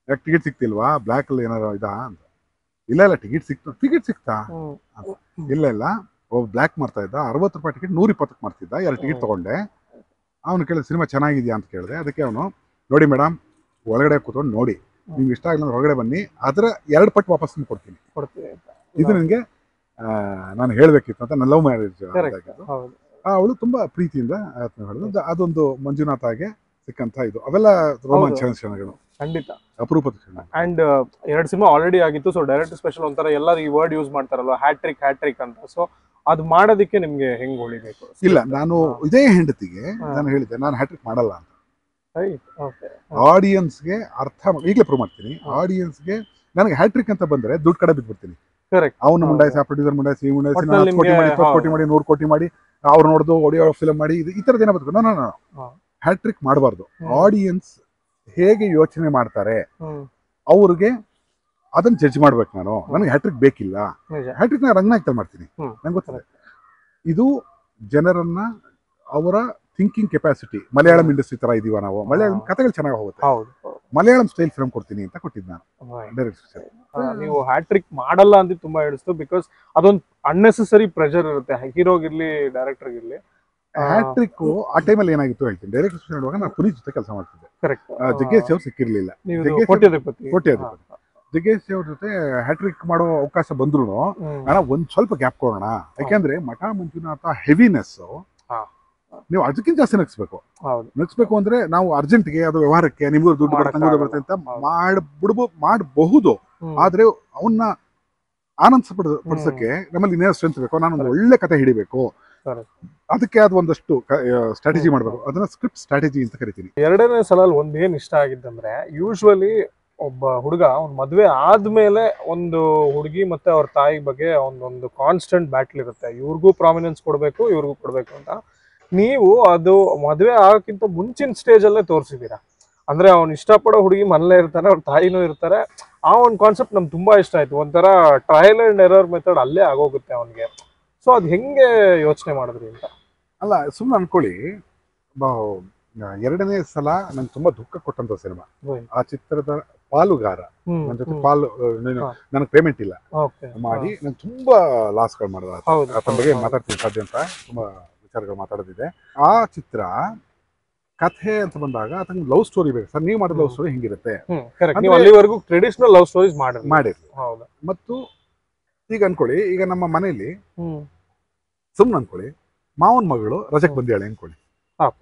ಯಾಕೆ ಟಿಕೆಟ್ ಸಿಕ್ತಿಲ್ವಾ ಬ್ಲ್ಯಾಕ್ ಅಲ್ಲಿ ಏನಾರು ಇದಾ ಅಂತ ಇಲ್ಲ ಇಲ್ಲ ಟಿಕೆಟ್ ಸಿಕ್ತು ಟಿಕೆಟ್ ಸಿಕ್ತಾ ಇಲ್ಲ ಇಲ್ಲ ಒಬ್ಬ ಬ್ಲ್ಯಾಕ್ ಮಾಡ್ತಾ ಇದ್ದ ಅರವತ್ತು ರೂಪಾಯಿ ಟಿಕೆಟ್ ನೂರ ಇಪ್ಪತ್ತಕ್ಕೆ ಮಾಡ್ತಿದ್ದ ಎರಡು ಟಿಕೆಟ್ ಹ್ಮ್. ತಗೊಂಡೆ ಅವನು ಕೇಳಿದ ಸಿನಿಮಾ ಚೆನ್ನಾಗಿದೆಯಾ ಅಂತ ಕೇಳಿದೆ ಅದಕ್ಕೆ ಅವನು ನೋಡಿ ಮೇಡಮ್ ಒಳಗಡೆ ಕೂತ್ಕೊಂಡು ನೋಡಿ ನಿಮ್ಗೆ ಇಷ್ಟ ಆಗಿಲ್ಲ ಅಂದ್ರೆ ಹೊರಗಡೆ ಬನ್ನಿ ಅದರ ಎರಡು ಪಟ್ಟು ವಾಪಸ್ ನಿಮ್ಗೆ ಕೊಡ್ತೀನಿ ಕೊಡ್ತೀವಿ ಅಂತ. ಇದು ನನಗೆ ನಾನು ಹೇಳಬೇಕಿತ್ತು ಅಂತ ನನ್ನ ಲವ್ ಮ್ಯಾರೇಜ್ Correct. ಹೌದು ಅವಳು ತುಂಬಾ ಪ್ರೀತಿಯಿಂದ ಆತ್ಮ ಹೇಳಿದ್ರು ಅದೊಂದು ಮಂಜುನಾಥಾಗೆ ಸಿಕ್ಕಂತ ಇದು ಅವೆಲ್ಲ ರೋಮಾಂಚನ ಕ್ಷಣಗಳು ಖಂಡಿತ ಅಪರೂಪದ ಕ್ಷಣ ಅಂಡ್ ಎರಡು ಸಿನಿಮಾ ಆಲ್ರೆಡಿ ಆಗಿತ್ತು ಸೊ ಡೈರೆಕ್ಟ್ ಸ್ಪೆಷಲ್ ಒಂಥರ ಎಲ್ಲರೂ ಈ ವರ್ಡ್ ಯೂಸ್ ಮಾಡ್ತಾರಲ್ವ ಹ್ಯಾಟ್ರಿಕ್ ಹ್ಯಾಟ್ರಿಕ್ ಅಂತ ಸೊ ಅದು ಮಾಡೋದಕ್ಕೆ ನಿಮ್ಗೆ ಹೆಂಗ್ ಹೊಳಿಬೇಕು ಇಲ್ಲ ನಾನು ಹಾ. ಇದೇ ಹೆಂಡತಿಗೆ ಹಾ. ನಾನು ಹೇಳಿದ್ದೆ ನಾನು ಹ್ಯಾಟ್ರಿಕ್ ಮಾಡಲ್ಲ ಅಂತ ಓಕೆ ಆಡಿಯನ್ಸ್ಗೆ ಅರ್ಥ ಮಾ- ಈಗಲೇ ಪ್ರೂವ್ ಮಾಡ್ತೀನಿ ಹಾ. ಆಡಿಯನ್ಸ್ಗೆ ನನಗೆ ಹ್ಯಾಟ್ರಿಕ್ ಅಂತ ಬಂದ್ರೆ ದುಡ್ಡು ಕಡೆ ಬಿದ್ಬಿಡ್ತೀನಿ ಕರೆಕ್ಟ್ ಅವನು ಹೌದು. ಮುಂಡಾಯಿಸಿ ಆ ಪ್ರೊಡ್ಯೂಸರ್ ಮುಂಡಾಯಿಸಿ ಈ ಮುಂಡಾಯಿಸಿ ಒಟ್ನಲ್ಲಿ ನಾನು ಹತ್ತು ಕೋಟಿ ನಿಮ್ಗೆ ಮಾಡಿ ಇಪ್ಪತ್ತು ಕೋಟಿ ಹೌದು. ಮಾಡಿ ನೂರು ಕೋಟಿ ಮಾಡಿ ಅವ್ರು ನೋಡ್ದು ಒಡಿಯೋ ಫಿಲ್ಮ್ ಮಾಡಿ ಇದು ಈ ಥರದ್ದು ಏನೋ ಬದುಕು ನೋ ನೋ ಹಾ. ಹ್ಯಾಟ್ರಿಕ್ ಮಾಡಬಾರ್ದು ಹ್ಮ್. ಆಡಿಯನ್ಸ್ ಹೇಗೆ ಯೋಚನೆ ಮಾಡ್ತಾರೆ ಹ್ಮ್ ಅವ್ರಿಗೆ ಅದನ್ನ ಜಡ್ಜ್ ಮಾಡ್ಬೇಕು ನಾನು ನನಗೆ ಹ್ಯಾಟ್ರಿಕ್ ಬೇಕಿಲ್ಲ ನಿಜ ಹ್ಯಾಟ್ರಿಕ್ ನಾನು ರಂಗನಾಯ್ಕಲ್ಲಿ ಮಾಡ್ತೀನಿ ಹ್ಮ್. ನಂಗೆ ಗೊತ್ತಿದೆ ಇದು ಜನರನ್ನ ಅವರ ಥಿಂಕಿಂಗ್ ಕೆಪಾಸಿಟಿ ಮಲಯಾಳಂ ಇಂಡಸ್ಟ್ರಿ ತರ ಇದೀವ ನಾವು ಮಲಯಾಳಂ ಹಾ. ಕಥೆಗಳು ಚೆನ್ನಾಗಿ ಹೋಗುತ್ತೆ ಹೌದು ಮಲಯಾಳಂ ಸ್ಟೈಲ್ ಫಿಲ್ಮ್ ಕೊಡ್ತೀನಿ ಅಂತ ಕೊಟ್ಟಿದ್ದು ನಾನು Right. ಡೈರೆಕ್ಟ್ ಆ, ನೀವು ಹ್ಯಾಟ್ರಿಕ್ ಮಾಡಲ್ಲ ಅಂತ ತುಂಬಾ ಹೇಳಿಸ್ತು ಬಿಕಾಸ್ ಅದೊಂದು ಅನ್ನೆಸೆಸರಿ ಪ್ರೆಷರ್ ಇರುತ್ತೆ ಹೀರೋಗಿರ್ಲಿ ಡೈರೆಕ್ಟರ್ಗಿರ್ಲಿ ಹ್ಯಾಟ್ರಿಕ್ ಆ ಟೈಮಲ್ಲಿ ಏನಾಗಿತ್ತು ಹೇಳ್ತೀನಿ ಡೈರೆಕ್ಟ್ ನೋಡುವಾಗ ನಾನು ಪುನೀತ್ ಜೊತೆ ಕೆಲಸ ಮಾಡ್ತಿದ್ದೆ ಕರೆಕ್ಟ್ ಆ, ಜಗ್ಗೇಶ್ ಅವ್ರು ಸಿಕ್ಕಿರ್ಲಿಲ್ಲ ನೀವು ಜಗ್ಗೇಶ್ ಕೋಟ್ಯಾಧಿಪತಿ ಕೋಟ್ಯಾಧಿಪತಿ. ಜಗ್ಗೇಶ್ ಅವ್ರ ಜೊತೆ ಹ್ಯಾಟ್ರಿಕ್ ಮಾಡೋ ಅವಕಾಶ ಬಂದ್ರು ಹ್ಮ್. ಅಣ್ಣ ಒಂದ್ ಸ್ವಲ್ಪ ಗ್ಯಾಪ್ ಕೊಡೋಣ ಯಾಕೆಂದ್ರೆ ಮಠ ಮಂಜುನಾಥ ಹೆವಿನೆಸ್ ಹಾ. ನೀವು ಅದಕ್ಕಿಂತ ಜಾಸ್ತಿ ನಗಿಸ್ಬೇಕು ಹೌದು ನಗಿಸ್ಬೇಕು ಅಂದ್ರೆ ನಾವು ಅರ್ಜೆಂಟ್ಗೆ ಅದು ವ್ಯವಹಾರಕ್ಕೆ ನಿಮಗೂ ದುಡ್ಡು ಬರುತ್ತೆ ನಂಗೂ ದುಡ್ಡು ಬರುತ್ತೆ ಅಂತ ಹೌದು. ಮಾಡ್ಬಿಡ್ಬೋ ಮಾಡಬಹುದು ಹ್ಮ್. ಆದ್ರೆ ಅವನ್ನ ಆನಂದ ಪಡ ಪಡಿಸಕ್ಕೆ ನಮ್ಮಲ್ಲಿ ಇನ್ನೇನು ಸ್ಟ್ರೆಂತ್ ಬೇಕು ನಾನು ಒಂದು ಒಳ್ಳೆ ಕತೆ ಹಿಡಿಬೇಕು Correct. ಅದಕ್ಕೆ ಅದು ಒಂದಷ್ಟು ಸ್ಟ್ರಾಟಜಿ ಮಾಡಬೇಕು ಅದನ್ನ ಸ್ಕ್ರಿಪ್ಟ್ ಸ್ಟ್ರಾಟಜಿ ಅಂತ ಕರಿತೀನಿ ಎರಡನೇ ಸಲ ಒಂದ್ ಏನ್ ಇಷ್ಟ ಆಗಿದ್ದಂದ್ರೆ ಯೂಶ್ವಲಿ ಒಬ್ಬ ಹುಡುಗ ಅವ್ನ್ ಮದ್ವೆ ಆದ್ಮೇಲೆ ಒಂದು ಹುಡುಗಿ ಮತ್ತೆ ಅವ್ರ ತಾಯಿ ಬಗ್ಗೆ ಒಂದೊಂದು ಕಾನ್ಸ್ಟೆಂಟ್ ಬ್ಯಾಟ್ಲ್ ಇರುತ್ತೆ ಇವ್ರಿಗೂ ಪ್ರಾಮಿನೆನ್ಸ್ ಕೊಡ್ಬೇಕು ಇವ್ರಿಗೂ ಕೊಡ್ಬೇಕು ಅಂತ ನೀವು ಅದು ಮದ್ವೆ ಆಗಕ್ಕಿಂತ ಮುಂಚಿನ ಸ್ಟೇಜ್ ಅಲ್ಲೇ ತೋರಿಸಿದೀರಾ ಅಂದ್ರೆ ಅವ್ನು ಇಷ್ಟಪಡೋ ಹುಡುಗಿ ಮನೇಲೇ ಇರ್ತಾನೆ ಅವ್ರ ತಾಯಿನೂ ಇರ್ತಾರೆ ಆ ಒಂದು ಕಾನ್ಸೆಪ್ಟ್ ನಮ್ಗೆ ತುಂಬಾ ಇಷ್ಟ ಆಯ್ತು ಒಂಥರ ಟ್ರಯಲ್ ಅಂಡ್ ಎರರ್ ಮೆಥಡ್ ಅಲ್ಲೇ ಆಗೋಗುತ್ತೆ ಅವನಿಗೆ ಸೊ ಅದ್ ಹೆಂಗೆ ಯೋಚನೆ ಮಾಡಿದ್ರಿ ಅಂತ ಅಲ್ಲ ಸುಮ್ಮನೆ ಅನ್ಕೊಳ್ಳಿ ಬ- ಎರಡನೇ ಸಲ ನಂಗೆ ತುಂಬಾ ದುಃಖ ಕೊಟ್ಟಂತ ಸಿನಿಮಾ ಹ್ಮ್. ಆ ಚಿತ್ರದ ಪಾಲುಗಾರ ನನ್ನ ಜೊತೆ ಹ್ಮ್ ಪಾಲು ಹಾ. ನನಗೆ ಪೇಮೆಂಟ್ ಇಲ್ಲ ಓಕೆ ಮಾಡಿ ನಾನು ತುಂಬಾ ಲಾಸ್ಗಳು ಮಾಡಿದ ಹೌದು ಆತನ ಬಗ್ಗೆ ಹೌದು. ಮಾತಾಡ್ತೀನಿ ಸಾಧ್ಯ ಅಂತ ತುಂಬಾ ವಿಚಾರಗಳು ಮಾತಾಡೋದಿದೆ ಆ ಚಿತ್ರ ಕಥೆ ಅಂತ ಬಂದಾಗ ಅದಕ್ಕೆ ಲವ್ ಸ್ಟೋರಿ ಬೇಕು ಸರ್ ನೀವು ಮಾಡಿದ ಲವ್ ಸ್ಟೋರಿ ಹಿಂಗಿರುತ್ತೆ ಹ್ಮ್ ಕರೆಕ್ಟ್ ಅಂದ್ರೆ- ನೀವು ಅಲ್ಲಿವರೆಗೂ ಟ್ರೆಡಿಷನಲ್ ಲವ್ ಸ್ಟೋರೀಸ್ ಮಾಡಿರಿ ಮಾಡಿರ್ಲಿ ಹೌದು ಮತ್ತು ಈಗ ಅನ್ಕೊಳ್ಳಿ ಈಗ ನಮ್ಮ ಮನೆಯಲ್ಲಿ ಹ್ಮ್ ಸುಮ್ಮನೆ ಅನ್ಕೊಳ್ಳಿ ಮಾವನ ಮಗಳು ರಜಕ್ ಬಂದಿಯಾಳೆ ಅನ್ಕೊಳ್ಳಿ ಓಕೆ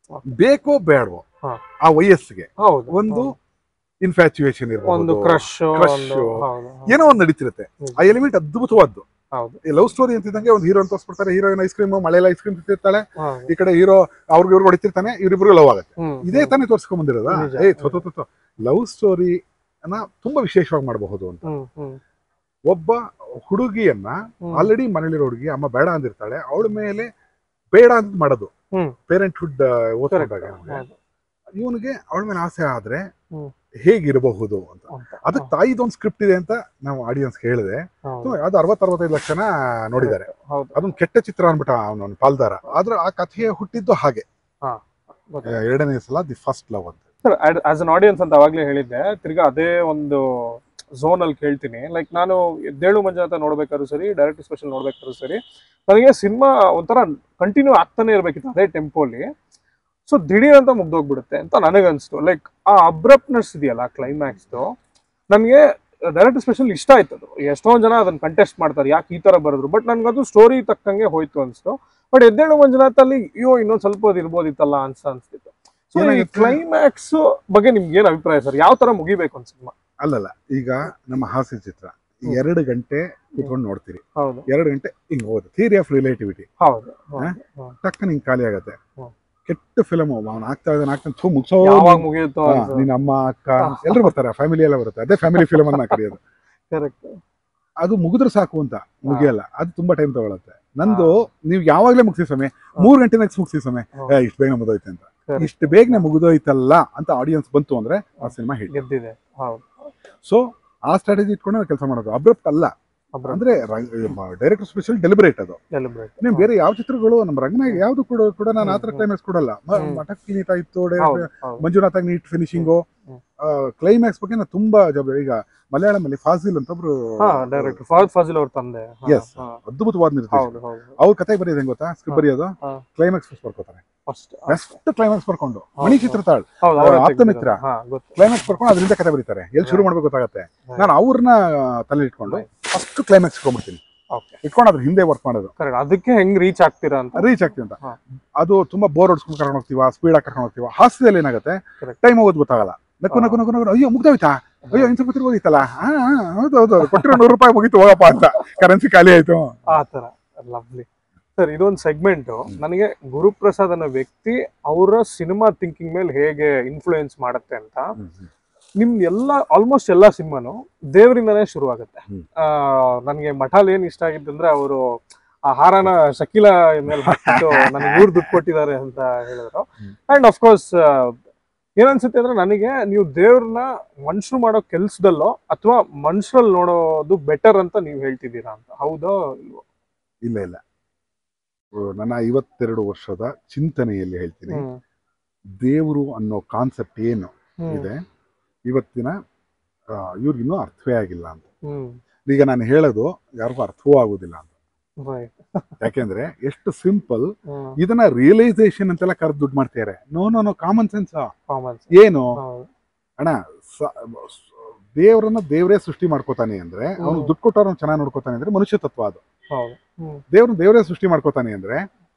ಬೇಕೋ ಬೇಡವೋ ಹಾ. ಆ ವಯಸ್ಸಿಗೆ ಹೌದು ಒಂದು ಹೌದು. ಇನ್ಫ್ಯಾಚುಯೇಷನ್ ಒಂದು ಇರ್ಬೋದು ಕ್ರಶ್ crush. ಒಂದು ಹೌದು ಹೌದು. ಏನೋ ಒಂದು ನಡೀತಿರುತ್ತೆ ಹ್ಮ್. ಆ ಎಲಿಮೆಂಟ್ ಅದ್ಭುತವಾದ್ದು ಹೌದು ಈ ಲವ್ ಸ್ಟೋರಿ ಅಂತಿದ್ದಂಗೆ ಒಂದು ಹೀರೋ ತೋರಿಸ್ಬಿಡ್ತಾರೆ ಹೀರೋಯಿನ್ ಐಸ್ ಕ್ರೀಮ್ ಮಳೆಯಲ್ಲಿ ಐಸ್ ಕ್ರೀಮ್ ತಿಂತಿರ್ತಾಳೆ ಹೌದು. ಈ ಕಡೆ ಹೀರೋ ಅವ್ರಿಗೆ ಇವ್ರಿಗೆ ಹೊಡಿತಿರ್ತಾನೆ ಇವ್ರಿಬ್ರು ಲವ್ ಆಗುತ್ತೆ ಹ್ಮ್, ಇದೇ ಹ್ಮ್. ತಾನೇ ತೋರಿಸ್ಕೊಂಡ್ ಬಂದಿರೋದ ನಿಜ. ಏ ಲವ್ ಸ್ಟೋರಿ ಅನ್ನ ತುಂಬಾ ವಿಶೇಷವಾಗಿ ಮಾಡಬಹುದು ಅಂತ ಹ್ಮ್, ಹ್ಮ್, ಒಬ್ಬ ಹುಡುಗಿಯನ್ನ ಹ್ಮ್. ಆಲ್ರೆಡಿ ಮನೇಲಿರೋ ಹುಡುಗಿ ಅಮ್ಮ ಬೇಡ ಅಂದಿರ್ತಾಳೆ ಅವಳ ಮೇಲೆ ಬೇಡ ಅಂತ ಮಾಡೋದು ಹ್ಮ್. ಪೇರೆಂಟ್ ಹುಡ್ Correct. ಓದ್ಕೊಂಡಾಗ ಹೌದು. ಇವನಿಗೆ ಅವಳ ಮೇಲೆ ಆಸೆ ಆದ್ರೆ ಹ್ಮ್. ಹೇಗಿರಬಹುದು ಅಂತ ಅಂತ. ಅದಕ್ಕೆ ತಾಯಿದೊಂದು ಸ್ಕ್ರಿಪ್ಟ್ ಇದೆ ಅಂತ ನಾವು ಆಡಿಯನ್ಸ್ ಹೇಳಿದೆ ಹೌದು. ಅದು ಅರವತ್ ಅರವತ್ತೈದು ಲಕ್ಷನ ನೋಡಿದ್ದಾರೆ ಹೌದು ಅದೊಂದು ಕೆಟ್ಟ ಚಿತ್ರ ಅನ್ಬಿಟ್ಟ ಅವನು ಪಾಲ್ದಾರ ಆದ್ರೆ ಆ ಕಥೆಯ ಹುಟ್ಟಿದ್ದು ಹಾಗೆ ಗೊತ್ತಾಯ್ತು. ಎರಡನೇ ಸಲ ದಿ ಫಸ್ಟ್ ಲವ್ ಅಂತ ಸರ್ ಆಸ್ ಅನ್ ಆಡಿಯನ್ಸ್ ಅಂತ ಅವಾಗ್ಲೇ ಹೇಳಿದ್ದೆ ತಿರ್ಗಾ ಅದೇ ಒಂದು ಝೋನ್ ಅಲ್ಲಿ ಕೇಳ್ತೀನಿ ಲೈಕ್ ನಾನು ಎದ್ದೇಳು ಮಂಜಾತ ನೋಡ್ಬೇಕಾದ್ರು ಸರಿ ಡೈರೆಕ್ಟ್ ಸ್ಪೆಷಲ್ ನೋಡ್ಬೇಕಾದ್ರು ಸರಿ ನನಗೆ ಸಿನಿಮಾ ಒಂಥರ ಕಂಟಿನ್ಯೂ ಆಗ್ತಾನೆ ಇರ್ಬೇಕಿತ್ತು ಅದೇ ಟೆಂಪೋಲಿ ಸೊ ದಿಢೀರ್ ಅಂತ ಮುಗ್ದೋಗ್ಬಿಡುತ್ತೆ ಅಂತ ನನಗನ್ಸ್ತು ಲೈಕ್ ಆ ಅಬ್ರಪ್ಟ್ನೆಸ್ ಇದೆಯಲ್ಲ ಕ್ಲೈಮ್ಯಾಕ್ಸ್ದು ನನಗೆ ಡೈರೆಕ್ಟ್ ಸ್ಪೆಷಲ್ ಇಷ್ಟ ಆಯ್ತು ಅದು ಎಷ್ಟೊಂದು ಜನ ಅದನ್ನ ಕಂಟೆಸ್ಟ್ ಮಾಡ್ತಾರೆ ಯಾಕೆ ಈ ತರ ಬರೆದ್ರು ಬಟ್ ನನ್ಗದು ಸ್ಟೋರಿ ತಕ್ಕಂಗೆ ಹೋಯ್ತು ಅನ್ಸ್ತು ಬಟ್ ಎದ್ದೇಳು ಮಂಜುನಾಥ್ ಅಲ್ಲಿ ಅಯ್ಯೋ ಇನ್ನೊಂದ್ ಸ್ವಲ್ಪ ಹೊತ್ತು ಇರ್ಬೋದಿತ್ತಲ್ಲ ಅನ್ಸ ಅನ್ಸ್ತಿತ್ತು ಸೊ ಈ ಏನಾಗುತ್ತೆ? ಕ್ಲೈಮ್ಯಾಕ್ಸ್ ಬಗ್ಗೆ ನಿಮ್ಗೆ ಏನ್ ಅಭಿಪ್ರಾಯ ಸರ್ ಯಾವ ತರ ಮುಗಿಬೇಕು ಅಂತ ಸಿನಿಮಾ ಅಲ್ಲಲ್ಲ ಈಗ ನಮ್ಮ ಹಾಸ್ಯ ಚಿತ್ರ ಹ್ಮ್. ಎರಡು ಗಂಟೆ ಕೂತ್ಕೊಂಡು ನೋಡ್ತೀರಿ ಹೌದು ಎರಡು ಗಂಟೆ ಹಿಂಗ್ ಹೋಗುತ್ತೆ ಥಿಯರಿ ಆಫ್ ರಿಲೇಟಿವಿಟಿ ಹೌದು ಹಾ? ಟಕ್ಕನ ಹಿಂಗ್ ಖಾಲಿ ಆಗತ್ತೆ ಹ್ಮ್. ಕೆಟ್ಟ ಫಿಲಮ್ ಅವ್ನು ಆಗ್ತಾ ಇದ್ದಾನೆ ಆಗ್ತಾನೆ ಥೂ ಮುಗ್ಸೋ ಯಾವಾಗ ಮುಗಿಯುತ್ತೋ ಹಾ, ನಿನ್ನ ಅಮ್ಮ ಅಕ್ಕ ಎಲ್ಲರೂ ಬರ್ತಾರೆ ಫ್ಯಾಮಿಲಿ ಎಲ್ಲ ಬರುತ್ತೆ ಅದೇ ಫ್ಯಾಮಿಲಿ ಫಿಲಮ್ ಅನ್ನ ಕರೆಯೋದು ಕರೆಕ್ಟ್ ಅದು ಮುಗಿದ್ರೆ ಸಾಕು ಅಂತ ಮುಗಿಯಲ್ಲ ಅದು ತುಂಬಾ ಟೈಮ್ ತಗೊಳತ್ತೆ ನಂದು ನೀವು ಯಾವಾಗ್ಲೇ ಮುಗಿಸಿ ಸಮಯ ಮೂರ್ ಗಂಟೆ ನೆಕ್ಸ್ಟ್ ಮುಗಿಸಿ ಸಮಯ ಹೌದು. ಇಷ್ಟು ಬೇಗನೆ ಮುಗಿದೋಯ್ತು ಅಂತ Correct. ಇಷ್ಟು ಬೇಗನೆ ಮುಗಿದೋಯ್ತಲ್ಲ ಅಂತ ಆಡಿಯನ್ಸ್ ಬಂತು ಅಂದ್ರೆ ಆ ಸಿನಿಮಾ ಹಿಟ್ ಗೆದ್ದಿದೆ ಹೌದು ಸೊ ಆ ಸ್ಟ್ರಾಟಜಿ ಇಟ್ಕೊಂಡು ನಾವು ಕೆಲಸ ಮಾಡೋದು ಅಬ್ರಪ್ಟ್ ಅಲ್ಲ ಅಬ್ರ ಅಂದ್ರೆ ಡೈರೆಕ್ಟರ್ ಸ್ಪೆಷಲ್ ಡೆಲಿಬರೇಟ್ ಅದು ಡೆಲಿಬ್ರೇಟ್ ನೀವು ಬೇರೆ ಯಾವ ಚಿತ್ರಗಳು ನಮ್ಮ ರಂಗನಾಗ ಯಾವ್ದು ಕೂಡ ಕೂಡ ನಾನು ಆತರ ಹ್ಮ್, ಕ್ಲೈಮ್ಯಾಕ್ಸ್ ಕೊಡಲ್ಲ ಮ- ಹ್ಮ್. ಮಠಕ್ಕೆ ನೀಟ್ ಆಯ್ತು ಹೌದು direct- ಹೌದು ಮಂಜುನಾಥ್ ನೀಟ್ ಫಿನಿಶಿಂಗು ಹ್ಮ್. ಕ್ಲೈಮ್ಯಾಕ್ಸ್ ಬಗ್ಗೆ ನಾನು ತುಂಬಾ ಜವಾಬ್ದಾರಿ ಈಗ ಮಲಯಾಳಂ ಅಲ್ಲಿ ಫಾಸಿಲ್ ಅಂತ ಒಬ್ರು ಹಾ ಡೈರೆಕ್ಟರ್ ಫಾದ್ ಫಾಜಿಲ್ ಅವ್ರ ತಂದೆ ಹಾ, Yes. ಹಾ. ಅದ್ಭುತವಾದ ನಿರ್ದೇಶಕ ಹೌದು ಹೌದು ಅವ್ರ ಕತೆ ಬರೆಯೋದು ಹೆಂಗ್ ಗೊತ್ತಾ ಸ್ಕ್ರಿಪ್ಟ್ ಬರೆಯೋದು ಹಾ. ಕ್ಲೈಮ್ಯಾಕ್ಸ್ ಫಸ್ಟ್ ಬರ್ಕೋತಾರೆ ಫಸ್ಟ್ ಬೆಸ್ಟ್ ಕ್ಲೈಮ್ಯಾಕ್ಸ್ ಬರ್ಕೊಂಡು ಹೌದು, ಮಣಿ ಹೌದು. ಚಿತ್ರತಾಳ್ ಹೌದು ಅವ್ರ ಆಪ್ತ ಮಿತ್ರ. ಹಾ ಗೊತ್ತು ಕ್ಲೈಮ್ಯಾಕ್ಸ್ ಬರ್ಕೊಂಡು ಅದರಿಂದ ಕತೆ ಬರೀತಾರೆ ಎಲ್ಲಿ ಶುರು ಮಾಡ್ಬೇಕು ಗೊತ್ತಾಗತ್ತೆ ನಾನು ಅವ್ರನ್ನ ತಲೆ ಇಟ್ಕೊಂಡು ಫಸ್ಟ್ ಕ್ಲೈಮ್ಯಾಕ್ಸ್ ಇಟ್ಕೊಂಡ್ಬಿಡ್ತೀನಿ ಓಕೆ ಇಟ್ಕೊಂಡು ಅದ್ರ ಹಿಂದೆ ವರ್ಕ್ ಮಾಡೋದು ಕರೆಕ್ಟ್ ಅದಕ್ಕೆ ಹೆಂಗ್ ರೀಚ್ ಆಗ್ತೀರಾ ಅಂತ ರೀಚ್ ಆಗ್ತೀವಿ ಅಂತ ಹಾ. ಅದು ತುಂಬಾ ಬೋರ್ ಹೊಡ್ಸ್ಕೊಂಡು ಕರ್ಕೊಂಡು ಹೋಗ್ತೀವ ಸ್ಪೀಡ್ ಆಗಿ ಕರ್ಕೊಂಡು ಹೋಗ್ತೀವ ಹಾಸ್ಯದಲ್ಲಿ ಏನಾಗುತ್ತೆ Correct. ಟೈಮ್ ಹೋಗೋದು ಗೊತ್ತಾಗಲ್ಲ ನಕ್ಕು ಹಾ. ನಕ್ಕು ನಕ್ಕು ನಕ್ಕು ಅಯ್ಯೋ ಮುಗ್ದೋಯ್ತಾ ಅಯ್ಯೋ ಇನ್ಸ ಗೊತ್ತಿರ್ಬೋದಿತ್ತಲ್ಲ ಹಾ ಹಾ, ಹೌದು ಹೌದು ಕೊಟ್ಟಿರೋ ನೂರು ರೂಪಾಯಿ ಮುಗೀತು ಹೋಗಪ್ಪ ಅಂತ ಕರೆನ್ಸಿ ಖಾಲಿ ಆಯ್ತು ಆ ತರ ಲವ್ಲಿ ಸರ್ ಇದೊಂದು ಸೆಗ್ಮೆಂಟ್ ನನಗೆ ಗುರುಪ್ರಸಾದ್ ಅನ್ನೋ ವ್ಯಕ್ತಿ ಅವರ ಸಿನಿಮಾ ಥಿಂಕಿಂಗ್ ಮೇಲೆ ಹೇಗೆ ಇನ್ಫ್ಲೂಯೆನ್ಸ್ ಮಾಡುತ್ತೆ ಅಂತ ನಿಮ್ ಎಲ್ಲ ಆಲ್ಮೋಸ್ಟ್ ಎಲ್ಲಾ ಸಿನಿಮಾನು ದೇವರಿಂದನೇ ಶುರು ಆಗುತ್ತೆ ಹ್ಮ್. ಆ ನನಗೆ ಮಠಾಲ್ ಏನ್ ಇಷ್ಟ ಆಗಿತ್ತಂದ್ರೆ ಅವರು ಆ ಹಾರನ ಶಕೀಲ ಮೇಲೆ ಹಾಕ್ಬಿಟ್ಟು ನನಗೆ ಇವ್ರು ದುಡ್ಡು ಕೊಟ್ಟಿದ್ದಾರೆ ಅಂತ ಹೇಳಿದ್ರು ಹ್ಮ್. ಅಂಡ್ ಅಫ್ಕೋರ್ಸ್ ಏನನ್ಸುತ್ತೆ ಅಂದ್ರೆ ನನಗೆ ನೀವು ದೇವ್ರನ್ನ ಮನುಷ್ಯರು ಮಾಡೋ ಕೆಲ್ಸದಲ್ಲೋ ಅಥವಾ ಮನುಷ್ಯರಲ್ಲಿ ನೋಡೋದು ಬೆಟರ್ ಅಂತ ನೀವು ಹೇಳ್ತಿದ್ದೀರಾ ಅಂತ ಹೌದೋ ಇಲ್ವೋ ಇಲ್ಲ ಇಲ್ಲ ಓ, ನನ್ನ ಐವತ್ತೆರಡು ವರ್ಷದ ಚಿಂತನೆಯಲ್ಲಿ ಹೇಳ್ತೀನಿ ಹ್ಮ್. ದೇವರು ಅನ್ನೋ ಕಾನ್ಸೆಪ್ಟ್ ಏನು ಹ್ಮ್. ಇದೆ ಇವತ್ತಿನ ಆ, ಇವ್ರಿಗಿನ್ನೂ ಅರ್ಥವೇ ಆಗಿಲ್ಲ ಅಂತ ಹ್ಮ್ ಈಗ ನಾನು ಹೇಳೋದು ಯಾರಿಗೂ ಅರ್ಥವೂ ಆಗುದಿಲ್ಲ ಅಂತ Right. ಯಾಕೆಂದ್ರೆ ಎಷ್ಟು ಸಿಂಪಲ್ ಹ್ಮ್. ಇದನ್ನ ರಿಯಲೈಸೇಷನ್ ಅಂತೆಲ್ಲ ಕರೆದು ದುಡ್ಡು ಮಾಡ್ತಿದ್ದಾರೆ no no no common sense Common sense. ಏನು ಹೌದು. ಅಣ್ಣ ಸ- ದೇವರನ್ನ ದೇವರೇ ಸೃಷ್ಟಿ ಮಾಡ್ಕೋತಾನೆ ಅಂದ್ರೆ ಅವನು ಹ್ಮ್. ದುಡ್ಡು ಕೊಟ್ಟವ್ರನ್ನ ಚೆನ್ನಾಗಿ ನೋಡ್ಕೋತಾನೆ ಅಂದ್ರೆ ಮನುಷ್ಯ ತತ್ವ ಅದು ಹೌದು ಹ್ಮ್. ದೇವ್ರನ್ನ ದೇವರೇ ಸೃಷ್ಟಿ ಮಾಡ್ಕೋತಾನೆ ಅಂದ್ರೆ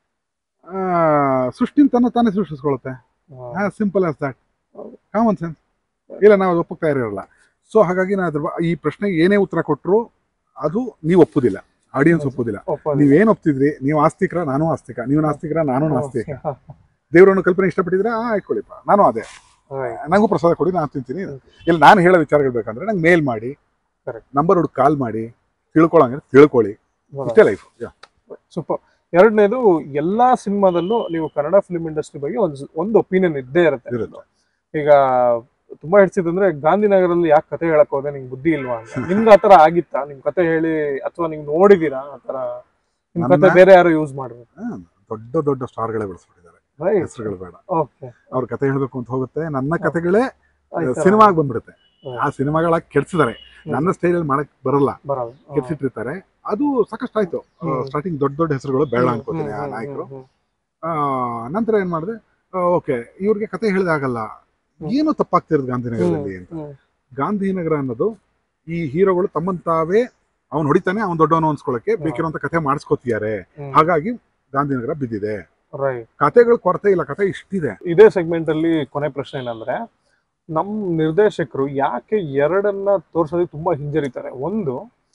ಆ, ಸೃಷ್ಟಿನ ತನ್ನ ತಾನೇ ಸೃಷ್ಟಿಸ್ಕೊಳುತ್ತೆ ಹಾ. ಸಿಂಪಲ್ ಆಸ್ ದಟ್ ಹೌದು. ಕಾಮನ್ ಸೆನ್ಸ್ ಇಲ್ಲ ನಾವು ಅದು ಒಪ್ಪಕ್ತಾ ಇರಲ್ಲ ಸೊ ಹಾಗಾಗಿ ನಾನು ಅದ್ರ ಬ- ಈ ಪ್ರಶ್ನೆಗೆ ಏನೇ ಉತ್ತರ ಕೊಟ್ಟರು ಅದು ನೀವು ಒಪ್ಪುದಿಲ್ಲ ಆಡಿಯನ್ಸ್ ಒಪ್ಪುದಿಲ್ಲ ಒಪ್ಪೋದು. ನೀವೇನ್ ಒಪ್ತಿದ್ರಿ ನೀವು ಆಸ್ತಿಕರ ನಾನು ಆಸ್ತಿಕ ನೀವು ನಾಸ್ತಿಕರ ನಾನು ನಾಸ್ತಿಕ ಹಾ. ದೇವರನ್ನು ಕಲ್ಪನೆ ಇಷ್ಟಪಟ್ಟಿದ್ರೆ ಆ ಆಯ್ಕೊಳ್ಳಿಪ್ಪ ನಾನು ಅದೇ Right. ನಂಗೂ ಪ್ರಸಾದ ಕೊಡಿ ನಾನು ತಿಂತೀನಿ ಹ್ಮ್. ಇಲ್ಲ ನಾನು ಹೇಳೋ ವಿಚಾರಗಳು ಬೇಕಂದ್ರೆ ನಂಗೆ ಮೇಲ್ ಮಾಡಿ Correct. ನಂಬರ್ ಹುಡುಕ್ ಕಾಲ್ ಮಾಡಿ ತಿಳ್ಕೊಳಂಗೆ ತಿಳ್ಕೊಳ್ಳಿ ಇಷ್ಟೇ ಲೈಫ್ ಸೂಪರ್ ಎರಡನೇದು ಎಲ್ಲಾ ಸಿನಿಮಾದಲ್ಲೂ ನೀವು ಕನ್ನಡ ಫಿಲ್ಮ್ ಇಂಡಸ್ಟ್ರಿ ಬಗ್ಗೆ ಒಂದು ಒಂದು ಒಪಿನಿಯನ್ ಇದ್ದೇ ಇರುತ್ತೆ ಇರುತ್ತೆ ಈಗ ತುಂಬಾ ಹೇಳ್ತಿದಂದ್ರೆ ಗಾಂಧಿನಗರಲ್ಲಿ ಯಾಕೆ ಕತೆ ಹೇಳಕ್ ಹೋದೆ ನಿಂಗೆ ಬುದ್ಧಿ ಇಲ್ವಾ ಅಂತ ನಿಮ್ಗೆ ಆತರ ಆಗಿತ್ತಾ ನಿಮ್ ಕತೆ ಹೇಳಿ ಅಥವಾ ನೀವು ನೋಡಿದೀರಾ ಆತರ ನಿಮ್ ಕತೆ ನನ್ನ- ಬೇರೆ ಯಾರು ಯೂಸ್ ಮಾಡ್ಬೇಕು ದೊಡ್ಡ ದೊಡ್ಡ ಸ್ಟಾರ್ಗಳೇ ಬೆಳೆಸ್ಬಿಟ್ಟಿದ್ದಾರೆ ರೈಟ್ ಹೆಸರುಗಳು ಬೇಡ ಓಕೆ ಅವ್ರ ಕತೆ ಹೇಳ್ಬೇಕು ಅಂತ ಹೋಗುತ್ತೆ ನನ್ನ ಕತೆಗಳೇ ಸಿನಿಮಾಗ್ ಬಂದ್ಬಿಡುತ್ತೆ ಹ್ಮ್. ಆ ಸಿನಿಮಾಗಳ ಕೆಡ್ಸಿದ್ದಾರೆ ನನ್ನ ಸ್ಟೈಲಲ್ಲಿ ಮಾಡಕ್ ಬರಲ್ಲ ಬರಲ್ಲ ಕೆಡ್ಸಿಟ್ಟಿರ್ತಾರೆ ಅದು ಸಾಕಷ್ಟು ಆಯ್ತು ಹ್ಮ್. ಸ್ಟಾರ್ಟಿಂಗ್ ದೊಡ್ಡ ದೊಡ್ಡ ಹೆಸರುಗಳು ಬೇಡ ಅನ್ಕೋತೀನಿ ಆ ನಾಯಕರು ಆ, ನಂತರ ಏನ್ ಮಾಡಿದೆ ಓಕೆ ಇವ್ರಿಗೆ ಕತೆ ಹೇಳಿದಾಗಲ್ಲ ಹ್ಮ್. ಏನು ತಪ್ಪಾಗ್ತಿರೋದು ಗಾಂಧಿನಗರದಲ್ಲಿ ಅಂತ ಗಾಂಧಿನಗರ ಅನ್ನೋದು ಈ ಹೀರೋಗಳು ತಮ್ಮನ್ ತಾವೇ ಅವ್ನು ಹೊಡಿತಾನೆ ಅವ್ನು ದೊಡ್ಡವನು ಅನ್ಸ್ಕೊಳಕ್ಕೆ ಬೇಕಿರುವಂತ ಕತೆ ಮಾಡಿಸ್ಕೋತಿದ್ದಾರೆ ಹಾಗಾಗಿ ಗಾಂಧಿನಗರ ಬಿದ್ದಿದೆ ರೈಟ್ ಕತೆಗಳ ಕೊರತೆ ಇಲ್ಲ ಕತೆ ಇಷ್ಟಿದೆ ಇದೇ ಸೆಗ್ಮೆಂಟ್ ಅಲ್ಲಿ ಕೊನೆ ಪ್ರಶ್ನೆ ಏನಂದ್ರೆ ನಮ್ ನಿರ್ದೇಶಕರು ಯಾಕೆ ಎರಡನ್ನ ತೋರ್ಸೋದಕ್ಕೆ ತುಂಬಾ ಹಿಂಜರಿತಾರೆ ಒಂದು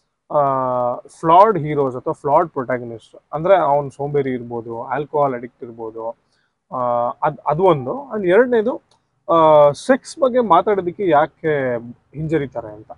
ಫ್ಲಾಡ್ ಹೀರೋಸ್ ಅಥವಾ ಫ್ಲಾಡ್ ಪ್ರೊಟ್ಯಾಗನಿಸ್ಟ್ ಅಂದ್ರೆ ಅವ್ನ್ ಸೋಂಬೇರಿ ಇರ್ಬೋದು ಆಲ್ಕೋಹಾಲ್ ಅಡಿಕ್ಟ್ ಇರ್ಬೋದು ಆ, ಅದ್ ಅದು ಒಂದು ಅಂಡ್ ಎರಡನೇದು ಸೆಕ್ಸ್ ಬಗ್ಗೆ ಮಾತಾಡೋದಕ್ಕೆ ಯಾಕೆ ಹಿಂಜರಿತಾರೆ ಅಂತ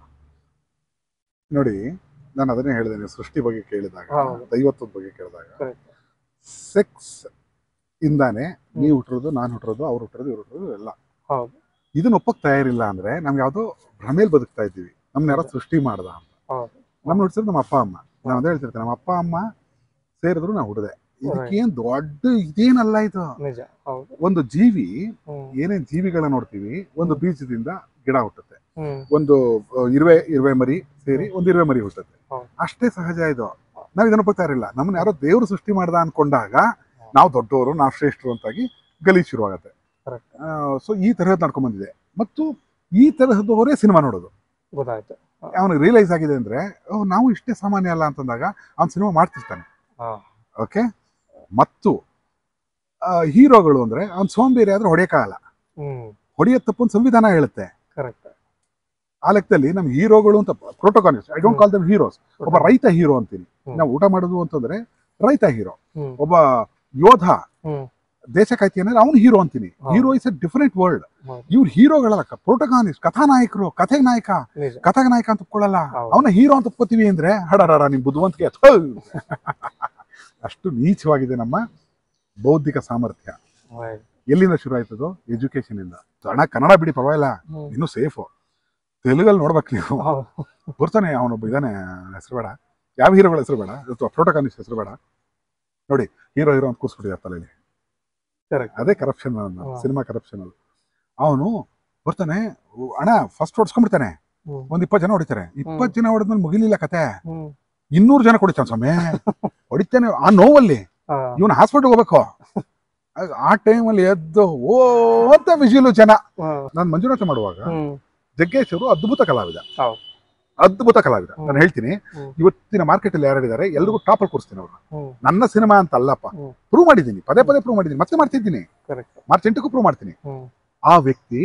ನೋಡಿ ನಾನು ಅದನ್ನೇ ಹೇಳಿದ್ದೇನೆ ಸೃಷ್ಟಿ ಬಗ್ಗೆ ಕೇಳಿದಾಗ ಹೌದು. ದೈವತ್ವದ ಬಗ್ಗೆ ಕೇಳಿದಾಗ Correct. ಸೆಕ್ಸ್ ಇಂದಾನೆ ನೀವು ಹುಟ್ಟಿರೋದು ನಾನು ಹುಟ್ಟಿರೋದು ಅವ್ರು ಹುಟ್ಟಿರೋದು ಇವ್ರು ಹುಟ್ಟಿರೋದು ಎಲ್ಲ ಹೌದು. ಇದನ್ನ ಒಪ್ಪಕ್ ತಯಾರಿಲ್ಲ ಅಂದ್ರೆ ನಮ್ಗೆ ಯಾವ್ದೋ ಭ್ರಮೇಲ್ ಬದುಕ್ತಾ ಇದ್ದೀವಿ ನಮ್ನ ಯಾರೋ ಸೃಷ್ಟಿ ಮಾಡ್ದ ಅಂತ ಹೌದು. ನಮ್ಮ ಹುಟ್ಟಿಸಿದ್ರು ನಮ್ಮ ಅಪ್ಪ ಅಮ್ಮ ನಾನು ಅದೇ ಹೇಳ್ತಿರ್ತೇನೆ ನಮ್ಮ ಅಪ್ಪ ಅಮ್ಮ ಸೇರಿದ್ರು ನಾ ಹುಡ್ದೆ ಇದಕ್ಕೇನ್ ದೊಡ್ಡ ಇದೇನಲ್ಲ ಇದು ನಿಜ ಹೌದು ಒಂದು ಜೀವಿ ಹ್ಮ್ ಏನೇನ್ ಜೀವಿಗಳನ್ನ ನೋಡ್ತೀವಿ ಒಂದು ಬೀಜದಿಂದ ಗಿಡ ಹುಟ್ಟುತ್ತೆ ಹ್ಮ್ ಒಂದು ಅಹ್, ಇರುವೆ ಇರುವೆ ಮರಿ ಸೇರಿ ಒಂದು ಇರುವೆ ಮರಿ ಹುಟ್ಟುತ್ತೆ ಹೌದು. ಅಷ್ಟೇ ಸಹಜ ಇದು ನಾವ್ ಇದನ್ನ ಒಪ್ಪತ್ತಾ ಇರಲಿಲ್ಲ ನಮ್ಮನ್ನ ಯಾರೋ ದೇವರು ಸೃಷ್ಟಿ ಮಾಡ್ದ ಅನ್ಕೊಂಡಾಗ ನಾವು ದೊಡ್ಡವರು ನಾವು ಶ್ರೇಷ್ಠರು ಅಂತಾಗಿ ಗಲೀಜ್ ಶುರುವಾಗತ್ತೆ Correct. ಸೊ ಈ ತರಹದ್ ನಡ್ಕೊಂಡ್ ಬಂದಿದೆ ಮತ್ತು ಈ ತರಹದವರೇ ಸಿನಿಮಾ ನೋಡೋದು ಗೊತ್ತಾಯ್ತು ಅವನಿಗೆ ರಿಯಲೈಸ್ ಆಗಿದೆ ಅಂದ್ರೆ ಓ ನಾವು ಇಷ್ಟೇ ಸಾಮಾನ್ಯ ಅಲ್ಲ ಅಂತಂದಾಗ ಅವ್ನು ಸಿನಿಮಾ ಮಾಡ್ತಿರ್ತಾನೆ ಹಾ. ಓಕೆ ಮತ್ತು ಹೀರೋಗಳು ಅಂದ್ರೆ ಅವ್ನು ಸೋಂಬೇರಿ ಆದ್ರೆ ಹೊಡೆಯಕ್ಕಾಗಲ್ಲ ಹ್ಮ್ ಹೊಡೆಯೋ ತಪ್ಪು ಒಂದು ಸಂವಿಧಾನ ಹೇಳುತ್ತೆ ಕರೆಕ್ಟ್ ಆ ಲೆಕ್ಕದಲ್ಲಿ ನಮ್ ಹೀರೋಗಳು ಅಂತ protagonist I don't call them heroes ಒಬ್ಬ ರೈತ ಹೀರೋ ಅಂತೀನಿ ಹ್ಮ್. ನಾವು ಊಟ ಮಾಡೋದು ಅಂತಂದ್ರೆ ರೈತ ಹೀರೋ ಹ್ಮ್ ಒಬ್ಬ ಯೋಧ ಹ್ಮ್ ದೇಶ ಕಾಯ್ತಿ ಅಂದ್ರೆ ಅವ್ನು ಹೀರೋ ಅಂತೀನಿ ಹೌದು. Hero is a different world ಹೌದು. ಇವ್ರು ಹೀರೋಗಳಲ್ಲ ಪ್ರೋಟೋಕಾನಿಸ್ಟ್ ಕಥಾನಾಯಕರು ಕಥೆ ನಾಯಕ ನಿಜ ಕಥಾ ನಾಯಕ ಅಂತ ಒಪ್ಕೊಳ್ಳಲ್ಲ ಹೌದು. ಅವನ ಹೀರೋ ಅಂತ ಒಪ್ಕೋತೀವಿ ಅಂದ್ರೆ ಹಡರ ನಿಮ್ ಬುದ್ಧಿವಂತಿಕೆ ಥು. ಅಷ್ಟು ನೀಚವಾಗಿದೆ ನಮ್ಮ ಬೌದ್ಧಿಕ ಸಾಮರ್ಥ್ಯ Right. ಎಲ್ಲಿಂದ ಶುರು ಆಯ್ತದು ಎಜುಕೇಶನ್ ಇಂದ ಹಣ ಕನ್ನಡ ಬಿಡಿ ಪರವಾಗಿಲ್ಲ ಹ್ಮ್. ಇನ್ನು ಸೇಫು ತೆಲುಗಲ್ಲಿ ನೋಡ್ಬೇಕು ನೀವು ಹೌದು. ಬರ್ತಾನೆ ಅವನೊಬ್ಬ ಇದಾನೆ ಹೆಸರು ಬೇಡ ಯಾವ ಹೀರೋಗಳ ಹೆಸರು ಬೇಡ ಅಥವಾ ಪ್ರೋಟೋಕಾನಿಸ್ಟ್ ಹೆಸರು ಬೇಡ ನೋಡಿ ಹೀರೋ ಹೀರೋ ಅಂತ ಕೂರಿಸ್ಬಿಟ್ಟಿದ್ದಾರೆ ತಲೆಯಲ್ಲಿ Correct. ಅದೇ ಕರಪ್ಷನ್ ಹಾ. ಸಿನಿಮಾ ಕರಪ್ಷನ್ ಅದು ಅವನು ಬರ್ತಾನೆ ಉ, ಅಣ್ಣ ಫಸ್ಟ್ ಹೊಡ್ಸ್ಕೊಂಡ್ಬಿಡ್ತಾನೆ ಹ್ಮ್. ಒಂದ್ ಇಪ್ಪತ್ತು ಜನ ಹೊಡಿತಾರೆ ಇಪ್ಪತ್ತು ಜನ ಹೊಡೆದ್ಮೇಲೆ ಮುಗಿಲಿಲ್ಲ ಕತೆ ಹ್ಮ್. ಇನ್ನೂರು ಜನ ಕೊಡಿತಾನೆ ಸ್ವಾಮಿ ಹೊಡಿತಾನೆ ಆ ನೋವಲ್ಲಿ ಆ, ಇವನು ಹಾಸ್ಪಿಟ್ಲ್ ಹೋಗ್ಬೇಕು ಆಗ ಆ ಟೈಮಲ್ಲಿ ಎದ್ದು ಓ ಅಂತ ವಿಜಿಲು ಜನ ಆ, ನಾನು ಮಂಜುನಾಥ ಮಾಡುವಾಗ ಹ್ಮ್. ಜಗ್ಗೇಶ್ ಅವರು ಅದ್ಭುತ ಕಲಾವಿದ ಹೌದು. ಅದ್ಭುತ ಕಲಾವಿದ ಹ್ಮ್. ನಾನು ಹೇಳ್ತೀನಿ ಹ್ಮ್. ಇವತ್ತಿನ ಮಾರ್ಕೆಟ್ ಅಲ್ಲಿ ಯಾರಿದ್ದಾರೆ ಎಲ್ರಿಗೂ ಟಾಪ್ ಅಲ್ಲಿ ಕೂರಿಸ್ತೀನಿ ಅವ್ರನ್ನ ಹ್ಮ್. ನನ್ನ ಸಿನಿಮಾ ಅಂತ ಅಲ್ಲಪ್ಪ ಹ್ಮ್. ಪ್ರೂವ್ ಮಾಡಿದ್ದೀನಿ ಪದೇ ಪದೇ ಪ್ರೂವ್ ಮಾಡಿದ್ದೀನಿ ಮತ್ತೆ ಮಾಡ್ತಿದ್ದೀನಿ Correct. ಮಾರ್ಚ್ ಎಂಟಕ್ಕೂ ಪ್ರೂವ್ ಮಾಡ್ತೀನಿ ಹ್ಮ್. ಆ ವ್ಯಕ್ತಿ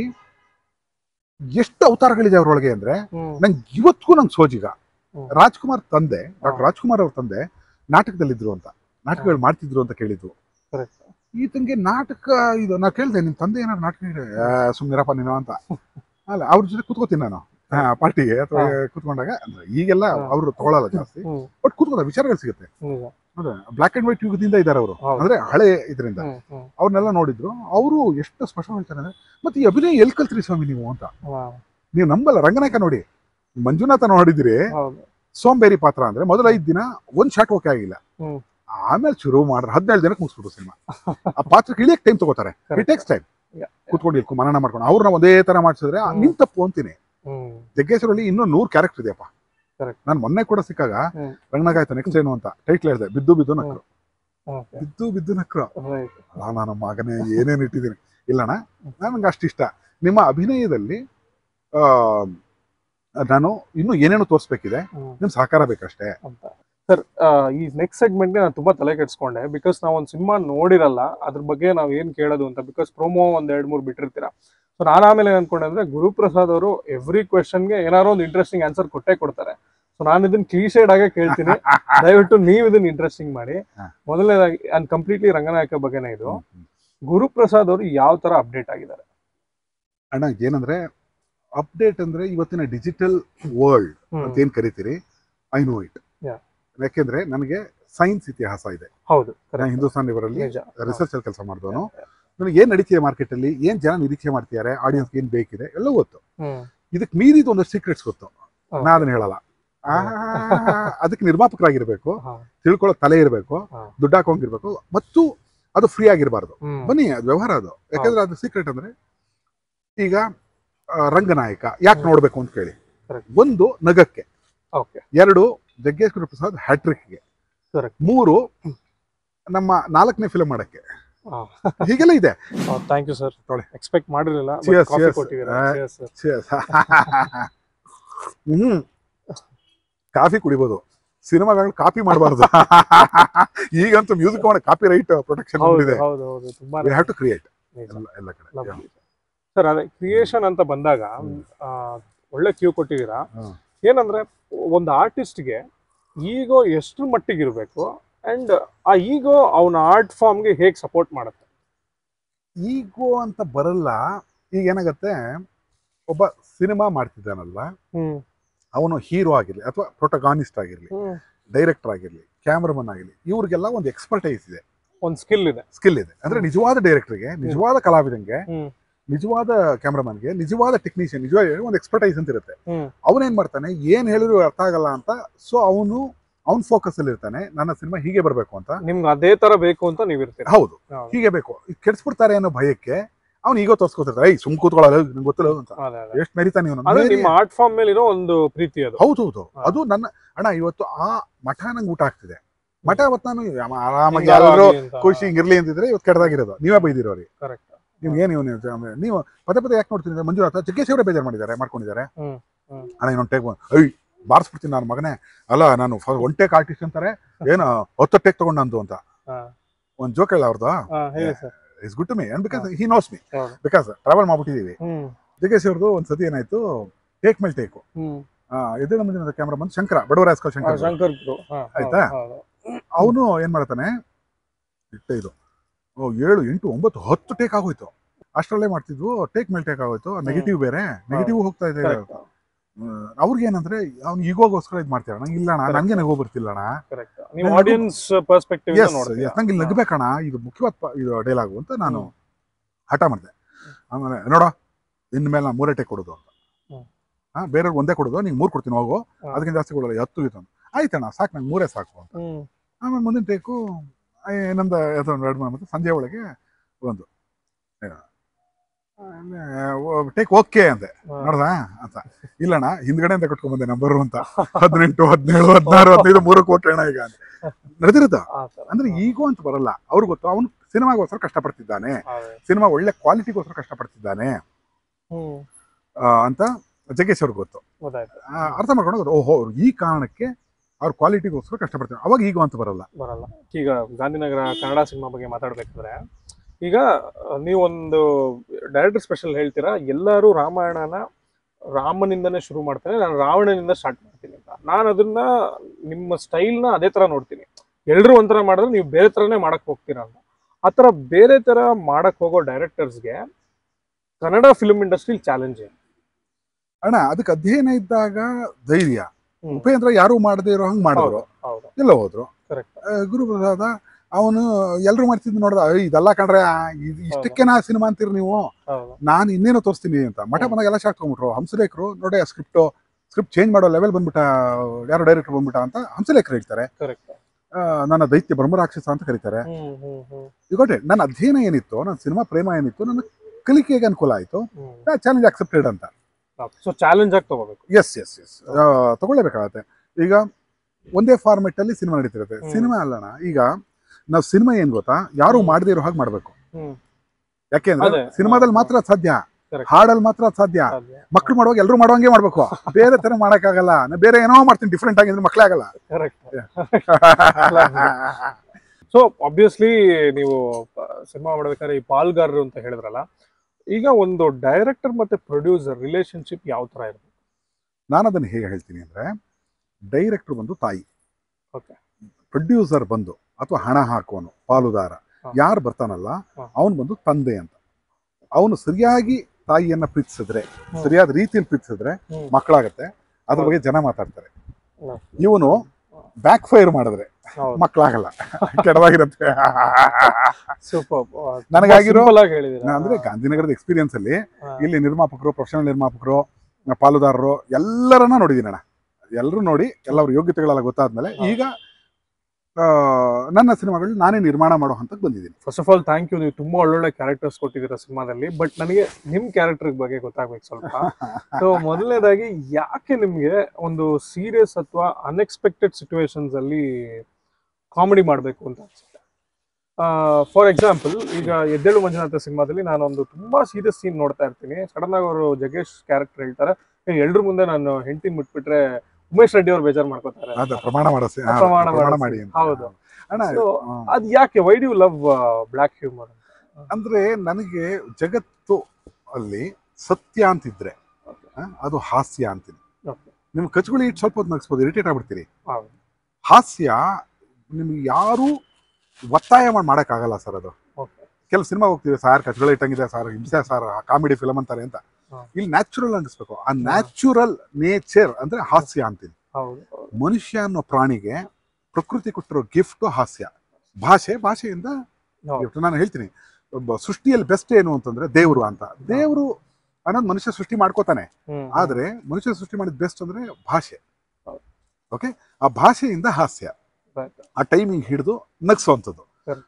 ಎಷ್ಟು ಅವತಾರಗಳಿದೆ ಅವರೊಳಗೆ ಅಂದ್ರೆ ಹ್ಮ್. ನಂಗೆ ಇವತ್ತಿಗೂ ನಂಗೆ ಸೋಜಿಗ ಹ್ಮ್. ರಾಜ್ಕುಮಾರ್ ತಂದೆ ಡಾಕ್ಟರ್ ಹಾ. ರಾಜ್ಕುಮಾರ್ ಅವ್ರ ತಂದೆ ನಾಟಕದಲ್ಲಿದ್ರು ಅಂತ ನಾಟಕಗಳು ಮಾಡ್ತಿದ್ರು ಅಂತ ಕೇಳಿದ್ರು Correct. ಈತನ್ಗೆ ನಾಟಕ ಇದು ನಾ ಕೇಳಿದೆ ನಿಮ್ ತಂದೆ ಏನಾದ್ರು ನಾಟಕ ಇದೆ ಸುಮ್ನಿರಪ್ಪ ನೀನು ಅಂತ ಅಲ್ಲ ಅವ್ರ ಜೊತೆ ಕೂತ್ಕೋತೀನಿ ನಾನು ಪಾರ್ಟಿಗೆ ಅಥವಾ ಹಾ. ಕೂತ್ಕೊಂಡಾಗ ಅಂದ್ರೆ ಈಗೆಲ್ಲ ಹಾ. ಅವರು ತಗೊಳಲ್ಲ ಜಾಸ್ತಿ ಹ್ಮ್. ಬಟ್ ಕೂತ್ಕೊಂಡ ವಿಚಾರಗಳು ಸಿಗುತ್ತೆ ನಿಜ. ಅಂದ್ರೆ ಬ್ಲಾಕ್ ಅಂಡ್ ವೈಟ್ ಯುಗದಿಂದ ಇದ್ದಾರೆ ಅವರು ಹೌದು. ಅಂದ್ರೆ ಹಳೆ ಇದರಿಂದ ಹ್ಮ್. ಹ್ಮ್. ಅವ್ರನ್ನೆಲ್ಲ ನೋಡಿದ್ರು ಅವರು ಎಷ್ಟು ಸ್ಪಷ್ಟ ಹೇಳ್ತಾರೆ ಅಂದ್ರೆ ಮತ್ತೆ ಈ ಅಭಿನಯ ಎಲ್ ಕಲ್ತ್ರಿ ಸ್ವಾಮಿ ನೀವು ಅಂತ ಆ, ನೀವು ನಂಬಲ್ಲ ರಂಗನಾಯಕ ನೋಡಿ ಮಂಜುನಾಥ ನೋಡಿದಿರಿ ಹೌದು ಸೋಂಬೇರಿ ಪಾತ್ರ ಅಂದ್ರೆ ಮೊದಲ ಐದ್ ದಿನ ಒಂದ್ ಶಾಟ್ ಓಕೆ ಆಗಿಲ್ಲ ಹ್ಮ್. ಆಮೇಲೆ ಶುರು ಮಾಡ್ರೆ ಹದಿನೇಳು ದಿನಕ್ಕೆ ಮುಗಿಸ್ಬಿಟ್ಟು ಸಿನಿಮಾ ಆ ಪಾತ್ರಕ್ಕೆ ಇಳಿಯಕ್ ಟೈಮ್ ತಗೋತಾರೆ Correct. Takes time Yeah. ಕುತ್ಕೊಂಡು ಇಲ್ಕೊ ಮನನ ಮಾಡ್ಕೊಂಡು ಅವ್ರನ್ನ ಒಂದೇ ತರ ಮಾಡಿಸಿದ್ರೆ ಹ್ಮ್. ನಿನ್ ತಪ್ಪು ಅಂತೀನಿ ಹ್ಮ್. ಜಗ್ಗೇಶ್ವರಲ್ಲಿ ಇನ್ನೂ ನೂರ್ ಕ್ಯಾರೆಕ್ಟರ್ ಇದೆಯಪ್ಪ Correct. ನಾನು ಮೊನ್ನೆ ಕೂಡ ಸಿಕ್ಕಾಗ ಹ್ಮ್. ರಂಗನಾಗ ಆಯ್ತು ನೆಕ್ಸ್ಟ್ ಏನು ಅಂತ ಟೈಟ್ಲ್ ಹೇಳಿದೆ ಬಿದ್ದು ಬಿದ್ದು ನಕ್ರು Okay. ಬಿದ್ದು ಬಿದ್ದು ನಕ್ರು Right. ಅಲ್ಲ ನಾನು ಮಗನೇ ಏನೇನು ಇಟ್ಟಿದ್ದೀನಿ ಇಲ್ಲಣ್ಣ ನನಗೆ ಅಷ್ಟಿಷ್ಟ ನಿಮ್ಮ ಅಭಿನಯದಲ್ಲಿ ಆ, ನಾನು ಇನ್ನೂ ಏನೇನು ತೋರಿಸ್ಬೇಕಿದೆ ಹ್ಮ್. ನಿಮ್ ಸಹಕಾರ ಬೇಕಷ್ಟೇ ಅಂತ ಸರ್ ಈ ನೆಕ್ಸ್ಟ್ ಸೆಗ್ಮೆಂಟ್ ನಾನು ತುಂಬಾ ತಲೆ ಕೆಡ್ಸ್ಕೊಂಡೆ ಬಿಕಾಸ್ ನಾವು ಒಂದು ಸಿನಿಮಾ ನೋಡಿರಲ್ಲ ಅದ್ರ ಬಗ್ಗೆ ನಾವ್ ಏನ್ ಕೇಳೋದು ಅಂತ ಬಿಕಾಸ್ ಪ್ರೋಮೋ ಒಂದ್ ಎರಡ್ ಮೂರ್ ಬಿಟ್ಟಿರ್ತೀರಾ ಸೊ ನಾನು ಆಮೇಲೆ ಏನ್ ಅನ್ಕೊಂಡೆ ಅಂದ್ರೆ ಗುರುಪ್ರಸಾದ್ ಅವರು ಎವ್ರಿ ಕ್ವೆಶನ್ಗೆ ಏನಾರೋ ಒಂದು ಇಂಟ್ರೆಸ್ಟಿಂಗ್ ಆನ್ಸರ್ ಕೊಟ್ಟೆ ಕೊಡ್ತಾರೆ ಸೊ ನಾನು ಇದನ್ನ ಕ್ಲೀಶೇಡ್ ಆಗೇ ಕೇಳ್ತೀನಿ ದಯವಿಟ್ಟು ನೀವು ಇದನ್ನ ಇಂಟ್ರೆಸ್ಟಿಂಗ್ ಮಾಡಿ ಹಾ. ಮೊದಲನೇದಾಗಿ ಅಂಡ್ ಕಂಪ್ಲೀಟ್ಲಿ ರಂಗನಾಯಕ ಬಗ್ಗೆನೇ ಇದು ಗುರುಪ್ರಸಾದ್ ಅವರು ಯಾವ ತರ ಅಪ್ಡೇಟ್ ಆಗಿದ್ದಾರೆ ಅಣ್ಣ ಏನಂದ್ರೆ ಅಪ್ಡೇಟ್ ಅಂದ್ರೆ ಇವತ್ತಿನ ಡಿಜಿಟಲ್ ವರ್ಲ್ಡ್ ಹ್ಮ್. ಅಂತ ಏನ್ ಕರಿತೀರಿ ಐ ನೋ ಇಟ್ Yeah. ಯಾಕೆಂದ್ರೆ ನನಗೆ ಸೈನ್ಸ್ ಇತಿಹಾಸ ಇದೆ ಹೌದು ನಾನು correct. ಹಿಂದೂಸ್ತಾನ್ ಇವರಲ್ಲಿ ನಿಜ ರಿಸರ್ಚ್ ಅಲ್ಲಿ ಕೆಲಸ ಮಾಡಿದವನು ನನಗೆ ಏನ್ ನಡೀತಿದೆ ಮಾರ್ಕೆಟ್ ಅಲ್ಲಿ ಏನ್ ಜನ ನಿರೀಕ್ಷೆ ಮಾಡ್ತಿದ್ದಾರೆ ಆಡಿಯನ್ಸ್ ಏನ್ ಬೇಕಿದೆ ಎಲ್ಲ ಗೊತ್ತು ಹ್ಮ್ ಇದಕ್ಕೆ ಮೀರಿದ ಒಂದಷ್ಟು ಸೀಕ್ರೆಟ್ಸ್ ಗೊತ್ತು Okay. ನಾ ಅದನ್ನ ಹೇಳಲ್ಲ ಆ, ಅದಕ್ಕೆ ನಿರ್ಮಾಪಕರಾಗಿರ್ಬೇಕು ಹಾ. ತಿಳ್ಕೊಳ್ಳೋ ತಲೆ ಇರಬೇಕು ಹಾ. ದುಡ್ಡು ಹಾಕೋಂಗಿರ್ಬೇಕು ಮತ್ತು ಅದು ಫ್ರೀ ಆಗಿರಬಾರ್ದು ಹ್ಮ್. ಬನ್ನಿ ಅದು ವ್ಯವಹಾರ ಅದು ಯಾಕಂದ್ರೆ ಅದು ಸೀಕ್ರೆಟ್ ಅಂದ್ರೆ ಈಗ ಆ, ರಂಗನಾಯಕ ಯಾಕೆ ಹ್ಮ್. ನೋಡ್ಬೇಕು ಅಂತ ಕೇಳಿ Correct. ಒಂದು ನಗಕ್ಕೆ Okay. ಎರಡು ಜಗ್ಗೇಶ್ ಗುರುಪ್ರಸಾದ್ ಹ್ಯಾಟ್ರಿಕ್ಗೆ Correct. ಮೂರು ನಮ್ಮ ನಾಲ್ಕನೇ ಫಿಲ್ಮ್ ಮಾಡಕ್ಕೆ ಹಾ. ಹೀಗೆಲ್ಲ ಇದೆ ಥ್ಯಾಂಕ್ ಯು ಸರ್ ತೊಳೆ. ಎಕ್ಸ್ಪೆಕ್ಟ್ ಮಾಡಿರಲಿಲ್ಲ Cheers, ಕಾಫಿ cheers. ಕೊಟ್ಟಿದ್ದೀರಾ ಆ, Cheers, sir. Cheers. ಹ್ಮ್ ಕಾಫಿ ಕುಡಿಬೋದು ಸಿನಿಮಾಗಳು ಕಾಪಿ ಮಾಡಬಾರ್ದು ಈಗಂತೂ ಮ್ಯೂಸಿಕ್ ಮಾಡಿ ಕಾಪಿ ರೈಟ್ ಪ್ರೊಟೆಕ್ಷನ್ ಹೌದು ಇದೆ ಹೌದು ಹೌದು ತುಂಬಾ ವಿ ಹ್ಯಾವ್ ಟು ಕ್ರಿಯೇಟ್ ನಿಜ. ಎಲ್ಲ ಎಲ್ಲ ಕಡೆ Lovely. ಸರ್ ಅದೇ ಕ್ರಿಯೇಷನ್ ಅಂತ ಬಂದಾಗ ಹ್ಮ್. ಆ, ಒಳ್ಳೆ ಕ್ಯೂ ಕೊಟ್ಟಿದ್ದೀರಾ ಹ್ಮ್. ಏನಂದ್ರೆ ಒಂದು ಆರ್ಟಿಸ್ಟ್ಗೆ ಈಗೋ ಎಷ್ಟು ಮಟ್ಟಿಗೆ ಇರಬೇಕು ಅಂಡ್ ಆ ಈಗೋ ಅವನ ಆರ್ಟ್ ಫಾರ್ಮ್ಗೆ ಹೇಗೆ ಸಪೋರ್ಟ್ ಮಾಡುತ್ತೆ ಈಗೋ ಅಂತ ಬರಲ್ಲ ಈಗ ಏನಾಗತ್ತೆ ಒಬ್ಬ ಸಿನಿಮಾ ಮಾಡ್ತಿದ್ದಾನಲ್ವಾ ಹ್ಮ್ ಅವನು ಹೀರೋ ಆಗಿರ್ಲಿ ಅಥವಾ ಪ್ರೊಟಗಾನಿಸ್ಟ್ ಆಗಿರ್ಲಿ ಡೈರೆಕ್ಟರ್ ಆಗಿರ್ಲಿ ಕ್ಯಾಮ್ರಾಮನ್ ಆಗಿರ್ಲಿ ಇವ್ರಿಗೆಲ್ಲ ಒಂದು ಎಕ್ಸ್ಪರ್ಟೈಸ್ ಇದೆ ಒಂದು ಸ್ಕಿಲ್ ಇದೆ ಸ್ಕಿಲ್ ಇದೆ ಅಂದ್ರೆ ನಿಜವಾದ ಡೈರೆಕ್ಟರ್ಗೆ ನಿಜವಾದ ಕಲಾವಿದಂಗೆ ಹ್ಮ್. ನಿಜವಾದ ಕ್ಯಾಮ್ರಾಮನ್ಗೆ ನಿಜವಾದ ಟೆಕ್ನಿಷಿಯನ್ ನಿಜವಾದ ಒಂದು ಎಕ್ಸ್ಪರ್ಟೈಸ್ ಅಂತ ಇರುತ್ತೆ ಹ್ಮ್. ಅವನೇನ್ ಮಾಡ್ತಾನೆ ಏನ್ ಹೇಳಿದ್ರು ಅರ್ಥ ಆಗಲ್ಲ ಅಂತ ಸೊ ಅವನು ಅವ್ನ್ ಫೋಕಸ್ ಅಲ್ಲಿ ಇರ್ತಾನೆ ನನ್ನ ಸಿನಿಮಾ ಹೀಗೆ ಬರ್ಬೇಕು ಅಂತ ನಿಮ್ಗೆ ಅದೇ ತರ ಬೇಕು ಅಂತ ನೀವು ಇರ್ತೀರಾ ಹೌದು ಹೌದು. ಹೀಗೆ ಬೇಕು ಕೆಡ್ಸ್ಬಿಡ್ತಾರೆ ಅನ್ನೋ ಭಯಕ್ಕೆ ಅವ್ನು ಈಗೋ ತೋರ್ಸ್ಕೊತಿರ್ತಾರೆ ಐ ಸುಮ್ ಕೂತ್ಕೊಳ್ಳಲ್ಲ ನಂಗೆ ಗೊತ್ತಿಲ್ಲ ಅಂತ ಅದೇ ಅದೇ ಎಷ್ಟು ಮೆರಿತಾ ನೀವು ಅದು ನಿಮ್ಮ ಆರ್ಟ್ ಫಾರ್ಮ್ ಮೇಲೆ ಇರೋ ಒಂದು ಪ್ರೀತಿ ಅದು ಹೌದು ಹೌದು ಹಾ. ಅದು ನನ್ನ ಅಣ್ಣ ಇವತ್ತು ಆ ಮಠ ನಂಗೆ ಊಟ ಆಗ್ತಿದೆ ಮಠ ಅವತ್ತು ನಾನು ಆಮ- ಆರಾಮಾಗಿ ಹಿಂಗಾರು ಯಾರು ಆಗ್ಲಿ ಅಂತ. ಖುಷಿ ಹಿಂಗಿರ್ಲಿ ಅಂತಿದ್ರೆ ಇವತ್ತು ಕೆಟ್ಟದಾಗಿರೋದು ನೀವೇ ಬೈದಿರೋರಿ Correct. ನಿಮ್ಗೆ ಏನು ನೀವು ನೀವು ಪದೇ ಪದೇ ಯಾಕೆ ನೋಡ್ತೀನಿ ಮಂಜುನಾಥ ಜಗ್ಗೇಶ್ ಅವರೇ ಬೇಜಾರು ಮಾಡಿದ್ದಾರೆ ಮಾಡ್ಕೊಂಡಿದ್ದಾರೆ ಹ್ಮ್, ಹ್ಮ್. ಅಣ್ಣ ಇನ್ನೊಂದು ಟೇಕ್ ಐ ಬಾರಿಸ್ಬಿಡ್ತೀನಿ ನಾನು ಮಗನೇ ಅಲ್ಲ ನಾನು ಒನ್ ಟೇಕ್ ಆರ್ಟಿಸ್ಟ್ ಅಂತಾರೆ ಏನು ಹತ್ತು ಟೇಕ್ ತಗೊಂಡು ನಂದು ಅಂತ ಹಾ. ಒಂದು ಜೋಕ್ ಹೇಳ ಅವ್ರದ್ದು ಹಾ, ಹೇಳಿ sir is good to me and because he knows me ಹೌದು. ಬಿಕಾಸ್ ಟ್ರಾವೆಲ್ ಮಾಡ್ಬಿಟ್ಟಿದೀವಿ ಹ್ಮ್ ಜಗ್ಗೇಶ್ ಅವ್ರದ್ದು ಒಂದು ಸತಿ ಏನಾಯ್ತು ಟೇಕ್ ಮೇಲೆ ಟೇಕು ಹ್ಮ್ ಎದುರು ಮಂದಿನ ಕ್ಯಾಮ್ರಾ ಬಂದು ಶಂಕರ ಬಡವರ ಆ, ಶಂಕರ್ ಶಂಕರ್ ಬ್ರೋ ಹಾ, ಹೌದು, ಆಯ್ತಾ? ಹೌದು. ಅವನು ಏನ್ ಮಾಡ್ತಾನೆ ಇಟ್ಟ ಇದು ಓ, ಏಳು ಎಂಟು ಒಂಬತ್ತು ಹತ್ತು ಟೇಕ್ ಆಗೋಯ್ತು ಅಷ್ಟರಲ್ಲೇ ಮಾಡ್ತಿದ್ವು ಟೇಕ್ ಮೇಲೆ ಟೇಕ್ ಆಗೋಯ್ತು ನೆಗೆಟಿವ್ ಬೇರೆ ನೆಗೆಟಿವ್ ಹೋಗ್ತಾ ಇದೆ Correct, ಅವ್ರಿಗೆ ಏನಂದ್ರೆ ಅವ್ನು ಈಗೋಗೋಸ್ಕರ ಇದು ಮಾಡ್ತೀರ ನಂಗೆ ಇಲ್ಲ ಅಣ್ಣ Correct. ನಂಗೆ ನಗೋ ಬರ್ತಿಲ್ಲ ಅಣ್ಣ correct. ನೀವು ನಾನು- ಆಡಿಯನ್ಸ್ ಪರ್ಸ್ಪೆಕ್ಟಿವ್ ಎಸ್ ನೋಡ್ತೀರಾ ನಂಗೆ ಇಲ್ಲಿ ನಗಬೇಕಣ್ಣ ಇದು ಮುಖ್ಯವಾದ ಪ- ಇದು ಡೈಲಾಗು ಅಂತ ನಾನು ಹಠ ಮಾಡಿದೆ ಆಮೇಲೆ ನೋಡ ಇನ್ಮೇಲೆ ನಾನು ಮೂರೇ ಟೇಕ್ ಕೊಡೋದು ಅಂತ ಹ್ಮ್. ಹಾ ಬೇರೆಯವ್ರಿಗೆ ಒಂದೇ ಕೊಡೋದು ನಿಂಗೆ ಮೂರು ಕೊಡ್ತೀನಿ ಹೋಗು ಹಾ. ಅದಕ್ಕಿಂತ ಜಾಸ್ತಿ ಕೊಡೋಲ್ಲ ಹತ್ತು ಇತ್ತು ಅಂತ ಆಯ್ತಣ್ಣ ಸಾಕು ನಂಗೆ ಮೂರೇ ಸಾಕು ಅಂತ ಹ್ಮ್ ಆಮೇಲೆ ಮುಂದಿನ ಟೇಕು ಇನ್ನೊಂದು ಯಾವುದೋ ಒಂದು ಎರಡು ಮತ್ತೆ ಸಂಜೆ ಒಳಗೆ ಒಂದು ಟೇಕ್ ಓಕೆ ಅಂದೆ ಹಾ. ನೋಡ್ದ ಅಂತ ಇಲ್ಲಣ್ಣ ಹಿಂದ್ಗಡೆಯಿಂದ ಕಟ್ಕೊಂಡ್ ಬಂದೆ ನಂಬರು ಅಂತ ಹದಿನೆಂಟು ಹದಿನೇಳು ಹದಿನಾರು ಹದಿನೈದು ಮೂರು ಕೋಟಿ ಅಣ್ಣ ಈಗ ಅಂತ ನಡೆದಿರುತ್ತ ಆ ತರ. ಅಂದ್ರೆ ಈಗೋ ಅಂತ ಬರಲ್ಲ ಅವ್ರಿಗೆ ಗೊತ್ತು ಅವನು ಸಿನಿಮಾಗೋಸ್ಕರ ಕಷ್ಟಪಡ್ತಿದ್ದಾನೆ ಹೌದು. ಸಿನಿಮಾ ಒಳ್ಳೆ ಕ್ವಾಲಿಟಿಗೋಸ್ಕರ ಕಷ್ಟಪಡ್ತಿದ್ದಾನೆ ಹ್ಮ್ ಆ, ಅಂತ ಜಗ್ಗೇಶ್ ಅವ್ರಿಗೆ ಗೊತ್ತು ಗೊತ್ತಾಯ್ತು ಆ, ಅರ್ಥ ಮಾಡ್ಕೊಂಡು ಹೋದ್ರು, ಓಹೋ ಅವ್ರು ಈ ಕಾರಣಕ್ಕೆ ಅವ್ರ ಕ್ವಾಲಿಟಿಗೋಸ್ಕರ ಕಷ್ಟಪಡ್ತಾರೆ ಅವಾಗ ಈಗೋ ಅಂತ ಬರಲ್ಲ ಬರಲ್ಲ ಈಗ ಗಾಂಧಿನಗರ ಕನ್ನಡ ಸಿನಿಮಾ ಬಗ್ಗೆ ಮಾತಾಡ್ಬೇಕಾದ್ರೆ ಈಗ ಆ, ನೀವೊಂದು ಡೈರೆಕ್ಟರ್ ಸ್ಪೆಷಲ್ ಹೇಳ್ತೀರಾ ಎಲ್ಲರೂ ರಾಮಾಯಣನ ರಾಮನಿಂದನೇ ಶುರು ಮಾಡ್ತಾರೆ ನಾನು ರಾವಣನಿಂದ ಸ್ಟಾರ್ಟ್ ಮಾಡ್ತೀನಿ ಅಂತ ನಾನು ಅದನ್ನ ನಿಮ್ಮ ಸ್ಟೈಲ್ನ ಅದೇ ತರ ನೋಡ್ತೀನಿ ಎಲ್ರು ಒಂಥರ ಮಾಡಿದ್ರೆ ನೀವು ಬೇರೆ ತರನೇ ಮಾಡಕ್ ಹೋಗ್ತೀರಾ ಅಂತ ಆ ಥರ ಬೇರೆ ತರ ಮಾಡಕ್ ಹೋಗೋ ಡೈರೆಕ್ಟರ್ಸ್ಗೆ ಕನ್ನಡ ಫಿಲ್ಮ್ ಇಂಡಸ್ಟ್ರಿ ಚಾಲೆಂಜ್ ಏನು ಅಣ್ಣ ಅದಕ್ಕೆ ಅಧ್ಯಯನ ಇದ್ದಾಗ ಧೈರ್ಯ ಹ್ಮ್. ಉಪೇಂದ್ರ ಯಾರು ಮಾಡದೇ ಇರೋ ಹಂಗೆ ಮಾಡಿದ್ರು ಹೌದು ಎಲ್ಲ ಹೋದ್ರು Correct. ಆ, ಗುರುಪ್ರಸಾದ ಅವನು ಎಲ್ರು ಮಾಡ್ತಿದ್ದು ನೋಡ್ದ "ಏಯ್, ಇದೆಲ್ಲ ಕಂಡ್ರೆ ಇದು ಇಷ್ಟಕ್ಕೆ ನಾ ಸಿನಿಮಾ ಅಂತೀರಿ ನೀವು ಹೌದು ನಾನು ಇನ್ನೇನೋ ತೋರಿಸ್ತೀನಿ ಅಂತ ಮಠ ಹ್ಮ್. ಬಂದಾಗ ಎಲ್ಲ ಶಾಕ್ ತಗೊಂಡ್ಬಿಟ್ರು ಹಂಸಲೇಖರು ನೋಡಿ ಸ್ಕ್ರಿಪ್ಟು ಸ್ಕ್ರಿಪ್ಟ್ ಚೇಂಜ್ ಮಾಡೋ ಲೆವೆಲ್ ಬಂದ್ಬಿಟ್ಟ ಯಾರೋ ಡೈರೆಕ್ಟರ್ ಬಂದ್ಬಿಟ್ಟ ಅಂತ ಹಂಸಲೇಖರು ಹೇಳ್ತಾರೆ ಕರೆಕ್ಟ್ ಆ, ನನ್ನ ದೈತ್ಯ ಬ್ರಹ್ಮರಾಕ್ಷಸ ಅಂತ ಕರೀತಾರೆ ಹ್ಮ್ ಹ್ಮ್ ಹ್ಮ್ ಇಗೋಟೆ ನನ್ನ ಅಧ್ಯಯನ ಏನಿತ್ತು ನನ್ನ ಸಿನಿಮಾ ಪ್ರೇಮ ಏನಿತ್ತು ನನ್ನ ಕಲಿಕೆಗೆ ಅನುಕೂಲ ಆಯಿತು ಹ್ಮ್ ಚಾಲೆಂಜ್ ಅಕ್ಸೆಪ್ಟೆಡ್ ಅಂತ ಸೊ ಚಾಲೆಂಜ್ ಆಗಿ ತಗೋಬೇಕು ಎಸ್ ಎಸ್ ಎಸ್ ತಗೊಳ್ಳೇಬೇಕಾಗತ್ತೆ ಈಗ ಒಂದೇ ಫಾರ್ಮೆಟ್ ಅಲ್ಲಿ ಸಿನಿಮಾ ನಡೀತಿರುತ್ತೆ ಹ್ಮ್. ಸಿನಿಮಾ ಅಲ್ಲಣ ಈಗ ನಾವು ಸಿನಿಮಾ ಏನ್ ಗೊತ್ತಾ ಯಾರು ಹ್ಮ್. ಮಾಡದೇ ಇರೋ ಹಾಗೆ ಮಾಡ್ಬೇಕು ಹ್ಮ್ ಯಾಕೆಂದ್ರೆ ಅದೇ. ಸಿನಿಮಾದಲ್ಲಿ ಮಾತ್ರ ಅದ್ ಸಾಧ್ಯ Correct. ಹಾಡಲ್ಲಿ ಮಾತ್ರ ಅದ್ ಸಾಧ್ಯ ಸಾಧ್ಯ. ಮಕ್ಳು ಮಾಡುವಾಗ ಎಲ್ಲರೂ ಮಾಡುವಂಗೆ ಮಾಡ್ಬೇಕು ಬೇರೆ ತರ ಮಾಡಕ್ಕಾಗಲ್ಲ ನಾ ಬೇರೆ ಏನೋ ಮಾಡ್ತೀನಿ ಡಿಫ್ರೆಂಟ್ ಆಗಿದ್ರೆ ಮಕ್ಳೇ ಆಗಲ್ಲ ಕರೆಕ್ಟ್ ಸೊ ಅಬ್ವಿಯಸ್ಲಿ ನೀವು ಸಿನಿಮಾ ಮಾಡ್ಬೇಕಾದ್ರೆ ಈ ಪಾಲ್ಗಾರರು ಅಂತ ಹೇಳಿದ್ರಲ್ಲ ಈಗ ಒಂದು ಡೈರೆಕ್ಟರ್ ಮತ್ತೆ ಪ್ರೊಡ್ಯೂಸರ್ ರಿಲೇಶನ್ಶಿಪ್ ಯಾವ ತರ ಇರುತ್ತೆ ನಾನು ಅದನ್ನ ಹೇಗೆ ಹೇಳ್ತೀನಿ ಅಂದ್ರೆ ಡೈರೆಕ್ಟರ್ ಬಂದು ತಾಯಿ Okay. ಪ್ರೊಡ್ಯೂಸರ್ ಬಂದು ಅಥವಾ ಹಣ ಹಾಕುವನು ಪಾಲುದಾರ ಹಾ. ಯಾರು ಬರ್ತಾನಲ್ಲ ಹಾ. ಅವನು ಬಂದು ತಂದೆ ಅಂತ ಅವನು ಸರಿಯಾಗಿ ತಾಯಿಯನ್ನ ಪ್ರೀತಿಸಿದ್ರೆ ಹ್ಮ್. ಸರಿಯಾದ ರೀತಿಯಲ್ಲಿ ಪ್ರೀತಿಸಿದ್ರೆ ಹ್ಮ್. ಮಕ್ಕಳಾಗತ್ತೆ ಅದ್ರ ಹೌದು. ಬಗ್ಗೆ ಜನ ಮಾತಾಡ್ತಾರೆ ಹ್ಮ್. ಇವನು ಬ್ಯಾಕ್ ಫೈರ್ ಮಾಡಿದ್ರೆ ಹೌದು ಮಕ್ಕಳಾಗಲ್ಲ ಕೆಡವಾಗಿರುತ್ತೆ ಸೂಪರ್ ನನಗಾಗಿರೋ- ಸಿಂಪಲ್ ಆಗಿ ಹೇಳಿದೀರಾ ಅಂದ್ರೆ ಗಾಂಧಿನಗರದ ಎಕ್ಸ್ಪೀರಿಯನ್ಸ್ ಅಲ್ಲಿ ಹಾ. ಇಲ್ಲಿ ನಿರ್ಮಾಪಕರು ಪ್ರೊಫೆಷನಲ್ ನಿರ್ಮಾಪಕರು ಪಾಲುದಾರರು ಎಲ್ಲರನ್ನ ನೋಡಿದೀನಿ ಅಣ್ಣ ಎಲ್ಲರೂ ನೋಡಿ ಎಲ್ಲರ ಯೋಗ್ಯತೆಗಳೆಲ್ಲ ಗೊತ್ತಾದ್ಮೇಲೆ ಹಾ. ಈಗ ಆ, ನನ್ನ ಸಿನಿಮಾಗಳು ನಾನೇ ನಿರ್ಮಾಣ ಮಾಡೋ ಹಂತಕ್ಕೆ ಬಂದಿದ್ದೀನಿ first of all thank you ನೀವು ತುಂಬಾ ಒಳ್ಳೊಳ್ಳೆ ಕ್ಯಾರೆಕ್ಟರ್ಸ್ ಕೊಟ್ಟಿದ್ದೀರಾ ಸಿನಿಮಾದಲ್ಲಿ ಬಟ್ ನನಗೆ ನಿಮ್ ಕ್ಯಾರೆಕ್ಟರ್ ಬಗ್ಗೆ ಗೊತ್ತಾಗ್ಬೇಕು ಸ್ವಲ್ಪ ಸೊ ಮೊದಲನೇದಾಗಿ ಯಾಕೆ ನಿಮ್ಗೆ ಒಂದು ಸೀರಿಯಸ್ ಅಥವಾ ಅನ್ಎಕ್ಸ್ಪೆಕ್ಟೆಡ್ ಸಿಚುವೇಶನ್ಸ್ ಅಲ್ಲಿ ಕಾಮಿಡಿ ಮಾಡಬೇಕು ಅಂತ ಅನ್ಸುತ್ತೆ ಫಾರ್ ಎಕ್ಸಾಂಪಲ್ ಈಗ ಎದ್ದೇಳು ಮಂಜುನಾಥ ಸಿನಿಮಾದಲ್ಲಿ ನಾನೊಂದು ತುಂಬಾ ಸೀರಿಯಸ್ ಸೀನ್ ನೋಡ್ತಾ ಇರ್ತೀನಿ ಸಡನ್ ಆಗಿ ಅವರು ಜಗೇಶ್ ಕ್ಯಾರೆಕ್ಟರ್ ಹೇಳ್ತಾರೆ ಎಲ್ರ ಮುಂದೆ ನಾನು ಹೆಂಡತಿ ಮುಟ್ಬಿಟ್ರೆ ಉಮೇಶ್ ರೆಡ್ಡಿ ಅವ್ರು ಬೇಜಾರ್ ಮಾಡ್ಕೋತಾರೆ ಅದ ಪ್ರಮಾಣ ಮಾಡೋ ಸಿ- ಹಾ, ಪ್ರಮಾಣ ಪ್ರಮಾಣ ಮಾಡೋ ಮಾಡಿ scene. ಅಂತ. ಹೌದು. ಅಣ್ಣ So, ಹಾ. ಅದ್ ಯಾಕೆ why do love black humour ಅಂದ್ರೆ ನನಗೆ ಜಗತ್ತು ಅಲ್ಲಿ ಸತ್ಯ ಅಂತಿದ್ರೆ ಆ, ಅದು ಹಾಸ್ಯ ಅಂತೀನಿ Okay. ನಿಮ್ ಕಚ್ಗುಳಿ ಇಟ್ಟು ಸ್ವಲ್ಪ ಹೊತ್ತು ನಗಿಸ್ಬೋದು ಇರಿಟೇಟ್ ಆಗ್ಬಿಡ್ತೀರಿ ಹೌದು ಹಾಸ್ಯ ನಿಮ್ಗೆ ಯಾರು ಒತ್ತಾಯ ಮಾಡಿ ಮಾಡಕ್ಕಾಗಲ್ಲ ಸರ್ ಅದು ಓಕೆ ಕೆಲವು ಸಿನಿಮಾ ಹೋಗ್ತೀವಿ ಸಾರ್ ಕಚ್ಗಳ ಇಟ್ಟಂಗಿದೆ ಸರ್ ಹಿಂಸೆ ಸರ್ ಕಾಮಿಡಿ ಫಿಲಮ್ ಅಂತಾರೆ ಅಂತ ಹಾ. ಇಲ್ಲಿ ನ್ಯಾಚುರಲ್ ಅನ್ಸ್ಬೇಕು ಆ ನ್ಯಾಚುರಲ್ ನೇಚರ್ ಅಂದ್ರೆ ಹಾಸ್ಯ ಅಂತೀನಿ ಹೌದು ಹೌದು. ಮನುಷ್ಯ ಅನ್ನೋ ಪ್ರಾಣಿಗೆ ಪ್ರಕೃತಿ ಕೊಟ್ಟಿರೋ ಗಿಫ್ಟ್ ಹಾಸ್ಯ ಭಾಷೆ ಭಾಷೆಯಿಂದ ಹೌದು. gift. ನಾನು ಹೇಳ್ತೀನಿ ಒಬ್ಬ ಸೃಷ್ಟಿಯಲ್ಲಿ ಬೆಸ್ಟ್ ಏನು ಅಂತಂದ್ರೆ ದೇವರು ಅಂತ ದೇವರು ಅನ್ನೋದು ಮನುಷ್ಯ ಸೃಷ್ಟಿ ಮಾಡ್ಕೋತಾನೆ ಹ್ಮ್, ಆದ್ರೆ ಮನುಷ್ಯ ಸೃಷ್ಟಿ ಮಾಡಿದ ಬೆಸ್ಟ್ ಅಂದ್ರೆ ಭಾಷೆ ಹೌದು. ಓಕೆ ಆ ಭಾಷೆಯಿಂದ ಹಾಸ್ಯ Right. ಆ ಟೈಮಿಂಗ್ ಹಿಡಿದು ನಗಿಸುವಂಥದ್ದು Correct.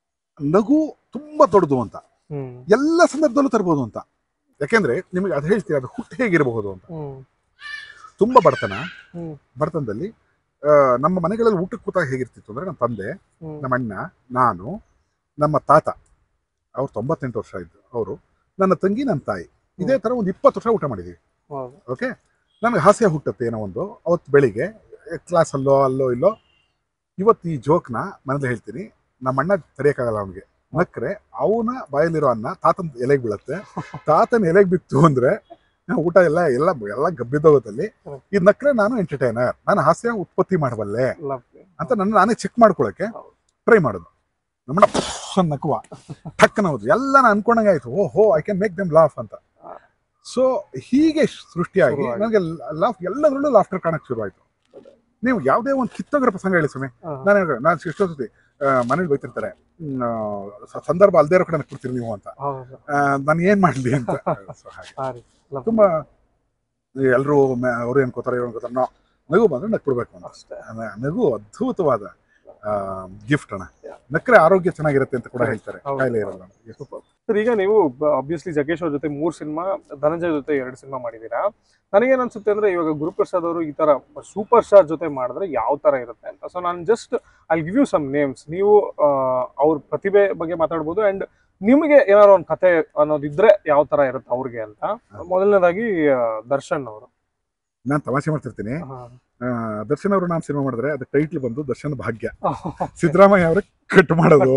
ನಗು ತುಂಬಾ ದೊಡ್ಡದು ಅಂತ ಹ್ಮ್ ಎಲ್ಲ ಸಂದರ್ಭದಲ್ಲೂ ತರ್ಬೋದು ಅಂತ ಯಾಕೆಂದ್ರೆ ನಿಮಗೆ ಅದು ಹೇಳ್ತೀವಿ ಅದು ಹುಟ್ಟು ಹೇಗಿರಬಹುದು ಅಂತ ಹ್ಮ್ ತುಂಬಾ ಬಡತನ ಹ್ಮ್. ಬಡತನದಲ್ಲಿ ಆ, ನಮ್ಮ ಮನೆಗಳಲ್ಲಿ ಊಟಕ್ಕೆ ಕೂತಾಗ ಹೇಗಿರ್ತಿತ್ತು ಅಂದ್ರೆ ನಮ್ಮ ತಂದೆ ಹ್ಮ್ ನಮ್ಮ ಅಣ್ಣ ನಾನು ನಮ್ಮ ತಾತ ಅವ್ರು ತೊಂಬತ್ತೆಂಟು ವರ್ಷ ಇದ್ದು ಅವರು ನನ್ನ ತಂಗಿ ನನ್ನ ತಾಯಿ ಇದೇ ತರ ಒಂದು ಇಪ್ಪತ್ತು ವರ್ಷ ಊಟ ಮಾಡಿದೀವಿ ಹೌದು ಓಕೆ ನನಗೆ ಹಾಸ್ಯ ಹುಟ್ಟತ್ತೆ ಏನೋ ಒಂದು ಅವತ್ತು ಬೆಳಿಗ್ಗೆ ಕ್ಲಾಸಲ್ಲೋ ಅಲ್ಲೋ ಇಲ್ಲೋ ಇವತ್ತು ಈ ಜೋಕ್ನ ಮನೇಲಿ ಹೇಳ್ತೀನಿ ನಮ್ಮ ಅಣ್ಣ ತಡೆಯೋಕ್ಕಾಗಲ್ಲ ಅವನಿಗೆ ನಕ್ರೆ ಅವನ ಬಾಯಲ್ಲಿರೋ ಅನ್ನ ತಾತನ ಎಲೆಗೆ ಬೀಳತ್ತೆ ತಾತನ ಎಲೆಗೆ ಬಿತ್ತು ಅಂದ್ರೆ ಊಟ ಎಲ್ಲ ಎಲ್ಲ ಎಲ್ಲ ಗಬ್ಬಿದ್ದೋಗತ್ತಲ್ಲಿ ಇದು ನಕ್ರೆ ನಾನು ಎಂಟರ್ಟೈನರ್ ನಾನು ಹಾಸ್ಯ ಉತ್ಪತ್ತಿ ಮಾಡಬಲ್ಲೆ ಲವ್ ಅಂತ ನನ್ನ ನಾನೇ ಚೆಕ್ ಮಾಡ್ಕೊಳಕ್ಕೆ ಹೌದು. ಟ್ರೈ ಮಾಡೋದು ನಮ್ಮನ್ನ ಪುಷ್ ಅಂತ ನಕ್ಕುವ ಟಕ್ಕನ ಹೌದು ಎಲ್ಲ ನಾನು ಅನ್ಕೊಂಡಂಗೆ ಆಯ್ತು ಓಹೋ I can make them laugh ಅಂತ ಹಾ. ಸೊ ಹೀಗೆ ಸೃಷ್ಟಿಯಾಗಿ ಶುರುವಾಗಿ. ನನಗೆ ಲಾಫ್ ಎಲ್ಲದರಲ್ಲೂ ಲಾಫ್ಟರ್ ಕಾಣಕ್ ಶುರು ಆಯ್ತು ನೀವು ಯಾವುದೇ ಒಂದು ಕಿತ್ತೋಗಿರೋ ಪ್ರಸಂಗ ಹೇಳಿ ಸ್ವಾಮಿ ನಾನು ನಾನು ಎಷ್ಟೊತ್ತಿ ಮನೇಲಿ ಬೈತಿರ್ತಾರೆ ಹ್ಮ್, ಆ, ಸ- ಸಂದರ್ಭ ಅಲ್ದೇ ಇರೋ ಕಡೆ ಕೊಡ್ತೀರಿ ನೀವು ಅಂತ ಹೌದು ನಾನು ಏನ್ ಮಾಡ್ಲಿ ಅಂತ So ಹಾಗೆ ಹಾ ರೀ love. ತುಂಬಾ ಎಲ್ಲರೂ ಅವ್ರು ಏನ್ ಕೋತಾರೆ ಇವ್ರು ಅನ್ಕೋತಾರೆ ನೋ ನಗು ಬಂದ್ರೆ ನಕ್ಬಿಡ್ಬೇಕು ಅಂತ ಅಷ್ಟೇ ಅನ- ನಗು ಅದ್ಭುತವಾದ ಗಿಫ್ಟ್ ಅಣ್ಣ ನಕ್ರೆ ಆರೋಗ್ಯ ಚೆನ್ನಾಗಿರುತ್ತೆ ಅಂತ ಕೂಡ ಹೇಳ್ತಾರೆ ಹೌದು. ಕಾಯಿಲೆ ಇರಲ್ಲ ಅಂತ. ಸರ್ ಈಗ ನೀವು ಅಬ್ವಿಯಸ್ಲಿ ಜಗೇಶ್ ಅವ್ರ ಜೊತೆ ಮೂರ್ ಸಿನಿಮಾ ಧನಂಜಯ್ ಜೊತೆ ಎರಡು ಸಿನಿಮಾ ಮಾಡಿದೀರಾ ನನಗೇನ್ ಅನ್ಸುತ್ತೆ ಅಂದ್ರೆ ಇವಾಗ ಗುರುಪ್ರಸಾದ್ ಅವರು ಈ ತರ ಸೂಪರ್ ಸ್ಟಾರ್ ಜೊತೆ ಮಾಡಿದ್ರೆ ಯಾವ ತರ ಇರುತ್ತೆ ಅಂತ ಸೊ ನಾನು just I give you some names ನೀವು ಆ, ಅವ್ರ ಪ್ರತಿಭೆ ಬಗ್ಗೆ ಮಾತಾಡ್ಬೋದು ಅಂಡ್ ನಿಮಗೆ ಏನಾದ್ರು ಒಂದು ಕತೆ ಅನ್ನೋದಿದ್ರೆ ಯಾವ ತರ ಇರುತ್ತೆ ಅವ್ರಿಗೆ ಅಂತ ಮೊದಲನೇದಾಗಿ ಆ, ದರ್ಶನ್ ಅವರು ನಾನ್ ತಮಾಷೆ ಮಾಡ್ತಿರ್ತೀನಿ ಆ, ದರ್ಶನ್ ಅವರು ನಾನು ಸಿನಿಮಾ ಮಾಡಿದ್ರೆ ಅದು ಟೈಟ್ಲ್ ಬಂದು ದರ್ಶನ್ ಭಾಗ್ಯ ಸಿದ್ದರಾಮಯ್ಯ ಅವರೇ ಕಟ್ ಮಾಡೋದು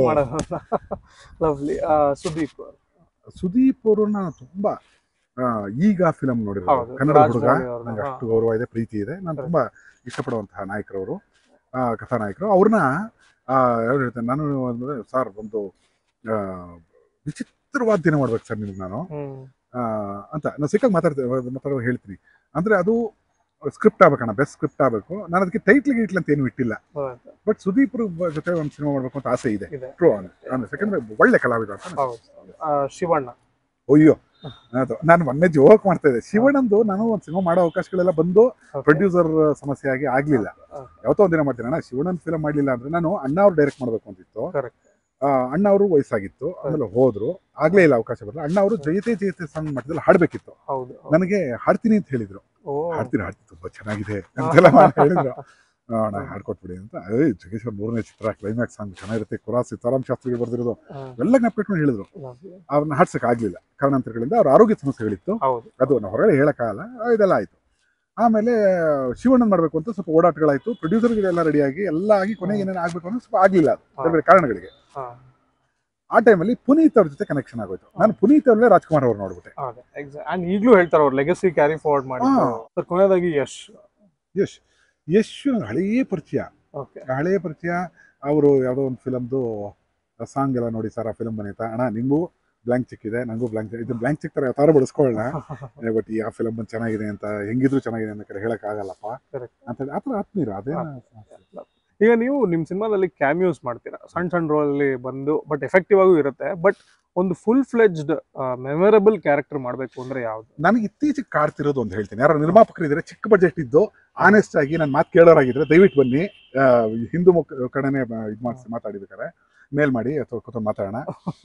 ಲವ್ಲಿ ಸುದೀಪ್ ಸುದೀಪ್ ಅವರು ನಾನು ತುಂಬಾ ಆ, ಈಗ ಫಿಲಂ ನೋಡಿರೋದು ಹೌದು, ಕನ್ನಡ ರಾಜ್ ಹುಡುಗ ಮೌಳಿ ಅವ್ರನ್ನ, ನಂಗೆ ಹಾ. ಅಷ್ಟು ಗೌರವ ಇದೆ ಪ್ರೀತಿ ಇದೆ ನಾನು Correct. ತುಂಬಾ ಇಷ್ಟಪಡುವಂತಹ ನಾಯಕರವರು ಆ, ಕಥಾನಾಯಕರು ಅವ್ರನ್ನ ಯಾರು ಹೇಳ್ತೇನೆ ನಾನು ಅಂದ್ರೆ ಸರ್ ಒಂದು ಆ, ವಿಚಿತ್ರವಾದ ದಿನ ಮಾಡ್ಬೇಕು ಸರ್ ನಿಮ್ಗೆ ನಾನು ಹ್ಮ್ ಆ, ಅಂತ ನಾನು ಸಿಕ್ಕಾಗ ಮಾತಾಡ್ತೇವೆ ಮಾತಾಡೋ ಹೇಳ್ತೀನಿ ಅಂದ್ರೆ ಅದು ಸ್ಕ್ರಿಪ್ಟ್ ಆಗ್ಬೇಕಣ್ಣ ಬೆಸ್ಟ್ ಸ್ಕ್ರಿಪ್ಟ್ ಆಗಬೇಕು ನಾನು ಅದಕ್ಕೆ ಟೈಟ್ಲ್ ಗೀಟ್ಲ್ ಅಂತ ಏನು ಇಟ್ಟಿಲ್ಲ ಹೌದು, ಬಟ್ ಸುದೀಪ್ ಅವ್ರ ಜೊತೆ ಒಂದು ಸಿನಿಮಾ ಮಾಡ್ಬೇಕು ಅಂತ ಆಸೆ ಇದೆ ಇದೆ ಟ್ರೂ ಯಾಕಂದ್ರೆ ಒಳ್ಳೆ ಕಲಾವಿದ ಅಂತ ಹೌದು ಆ, ಶಿವಣ್ಣ ಅಯ್ಯೋ ಅದು ನಾನು ಮೊನ್ನೆ ಜೋಕ್ ಮಾಡ್ತಾ ಇದ್ದೆ ಶಿವಣ್ಣಂದು ನಾನು ಒಂದು ಸಿನಿಮಾ ಮಾಡೋ ಅವಕಾಶಗಳೆಲ್ಲ ಬಂದು Okay. ಪ್ರೊಡ್ಯೂಸರ್ ಸಮಸ್ಯೆ ಆಗಿ ಆಗ್ಲಿಲ್ಲ Okay. ಯಾವತ್ತೋ ಒಂದಿನ ಮಾಡ್ತೀನಿ ಅಣ್ಣ ಶಿವಣ್ಣನ್ ಫಿಲಮ್ ಮಾಡ್ಲಿಲ್ಲ ಅಂದ್ರೆ ನಾನು ಅಣ್ಣ ಅವ್ರು ಡೈರೆಕ್ಟ್ ಮಾಡ್ಬೇಕು ಅಂತಿತ್ತು Correct. ಆ, ಅಣ್ಣ ಅವರು ವಯಸ್ಸಾಗಿತ್ತು ಆಮೇಲೆ ಹೋದ್ರು ಆಗ್ಲೇ ಇಲ್ಲ ಅವಕಾಶ ಬರಲ್ಲ ಅಣ್ಣ ಅವರು ಜಯತೆ ಜಯತೆ ಸಾಂಗ್ ಮಟ್ಟದಲ್ಲಿ ಹಾಡ್ಬೇಕಿತ್ತು ಹೌದು ನನಗೆ ಹಾಡ್ತೀನಿ ಅಂತ ಹೇಳಿದ್ರು ಓ ಹಾಡ್ತೀನಿ ಹಾಡ್ತೀನಿ ತುಂಬಾ ಚೆನ್ನಾಗಿದೆ ಅಂತೆಲ್ಲ ಮಾಡಿ ಹೇಳಿದ್ರು ಆ, ಅಣ್ಣ ಹಾಡ್ಕೊಟ್ಬಿಡಿ ಅಂತ ಏಯ್ ಜಗೇಶ್ ಅವ್ರ ಮೂರನೇ ಚಿತ್ರ ಕ್ಲೈಮ್ಯಾಕ್ಸ್ ಸಾಂಗ್ ಚೆನ್ನಾಗಿರುತ್ತೆ ಕುರಾ ಸೀತಾರಾಮ್ ಶಾಸ್ತ್ರಿಗಳು ಬರ್ದಿರೋದು ಹಾ, ಎಲ್ಲ ಜ್ಞಾಪಕಟ್ಕೊಂಡು ಹೇಳಿದ್ರು lovely. ಅವ್ರನ್ನ ಹಾಡ್ಸಕ್ ಆಗ್ಲಿಲ್ಲ ಕಾರಣಾಂತರಗಳಿಂದ ಅವ್ರ ಆರೋಗ್ಯ ಸಮಸ್ಯೆಗಳಿತ್ತು ಹೌದು ಅದು ನಾವು ಹೊರಗಡೆ ಹೇಳಕ್ಕಾಗಲ್ಲ ಆ, ಇದೆಲ್ಲ ಆಯ್ತು ಆಮೇಲೆ ಶಿವಣ್ಣನ್ ಮಾಡ್ಬೇಕು ಅಂತ ಸ್ವಲ್ಪ ಓಡಾಟಗಳಾಯ್ತು ಪ್ರೊಡ್ಯೂಸರ್ಗಳೆಲ್ಲ ರೆಡಿಯಾಗಿ ಎಲ್ಲ ಆಗಿ ಕೊನೆಗೆ ಏನೇನು ಆಗ್ಬೇಕು ಅನ್ನೋ ಸ್ವಲ್ಪ ಆಗ್ಲಿಲ್ಲ ಅದು ಬೇರೆ ಬೇರೆ ಕಾರಣಗಳಿಗೆ ಹಾ, ಆ ಟೈಮಲ್ಲಿ ಪುನೀತ್ ಅವ್ರ ಜೊತೆ ಕನೆಕ್ಷನ್ ಆಗೋಯ್ತು ನಾನು ಪುನೀತ್ ಅವ್ರಲ್ಲೇ ರಾಜ್ಕುಮಾರ್ ಅವ್ರು ನೋಡ್ಬಿಟ್ಟೆ ಅದೇ ಎಕ್ಸಾಕ್ಟ್ ಅಂಡ್ ಈಗಲೂ ಹೇಳ್ತಾರೆ ಅವ್ರ ಲೆಗಸಿ ಕ್ಯಾರಿ ಫಾರ್ವರ್ಡ್ ಮಾಡಿ ಹಾ. ಸರ್ ಕೊನೆಯದಾಗಿ ಯಶ್ ಯಶ್ ಯಶ್ ನಂಗೆ ಹಳೆಯ ಪರಿಚಯ ಓಕೆ ಹಳೆಯ ಪರಿಚಯ ಅವರು ಯಾವುದೋ ಒಂದು ಫಿಲಮ್ದು ಸಾಂಗ್ ಎಲ್ಲ ನೋಡಿ ಸರ್ ಆ ಫಿಲಮ್ ಬಂದಿತ್ತ ಅಣ್ಣ ನಿಂಗೂ ಬ್ಲಾಂಕ್ ಚೆಕ್ ಇದೆ ನಂಗೂ ಬ್ಲಾಂಕ್ ಚೆಕ್ ಇದು ಬ್ಲಾಂಕ್ ಚೆಕ್ ತರ ಯಾವ ಥರ ಬಳಸ್ಕೊಳ್ಳೋಣ ಬಟ್ ಈ ಆ ಫಿಲಮ್ ಬಂದು ಚೆನ್ನಾಗಿದೆ ಅಂತ ಹೆಂಗಿದ್ರು ಚೆನ್ನಾಗಿದೆ ಅಂತ ಕಡೆ ಹೇಳಕ್ ಆಗಲ್ಲಪ್ಪ Correct. ಅಂತ ಹೇಳಿ ಆ ಥರ ಆತ್ಮೀರ ಅದೇನ ಈಗ ನೀವು ನಿಮ್ ಸಿನಿಮಾದಲ್ಲಿ ಕ್ಯಾಮಿಯೋಸ್ ಮಾಡ್ತೀರಾ ಸಣ್ಣ ಸಣ್ಣ ರೋಲ್ ಅಲ್ಲಿ ಬಂದು ಬಟ್ ಎಫೆಕ್ಟಿವ್ ಆಗೂ ಇರುತ್ತೆ ಬಟ್ ಒಂದು ಫುಲ್ ಫ್ಲೆಜ್ಡ್ ಮೆಮೊರಬಲ್ ಕ್ಯಾರೆಕ್ಟರ್ ಮಾಡ್ಬೇಕು ಅಂದ್ರೆ ಯಾವ್ದು ನನಗೆ ಇತ್ತೀಚೆಗೆ ಕಾಡ್ತಿರೋದು ಅಂತ ಹೇಳ್ತೀನಿ ಯಾರು ನಿರ್ಮಾಪಕರು ಇದ್ರೆ ಚಿಕ್ಕ ಬಜೆಟ್ ಇದ್ದು ಆನೆಸ್ಟ್ ಆಗಿ ನಾನು ಮಾತು ಕೇಳೋರಾಗಿದ್ರೆ ದಯವಿಟ್ಟು ಬನ್ನಿ ಆ, ಹಿಂದೂ ಮುಖ ಕಡೆನೆ ಇದು ಮಾಡಿಸಿ ಮಾತಾಡಿಬೇಕಾರೆ ಮೇಲ್ ಮಾಡಿ ಅಥವಾ ಕೂತ್ಕೊಂಡು ಮಾತಾಡೋಣ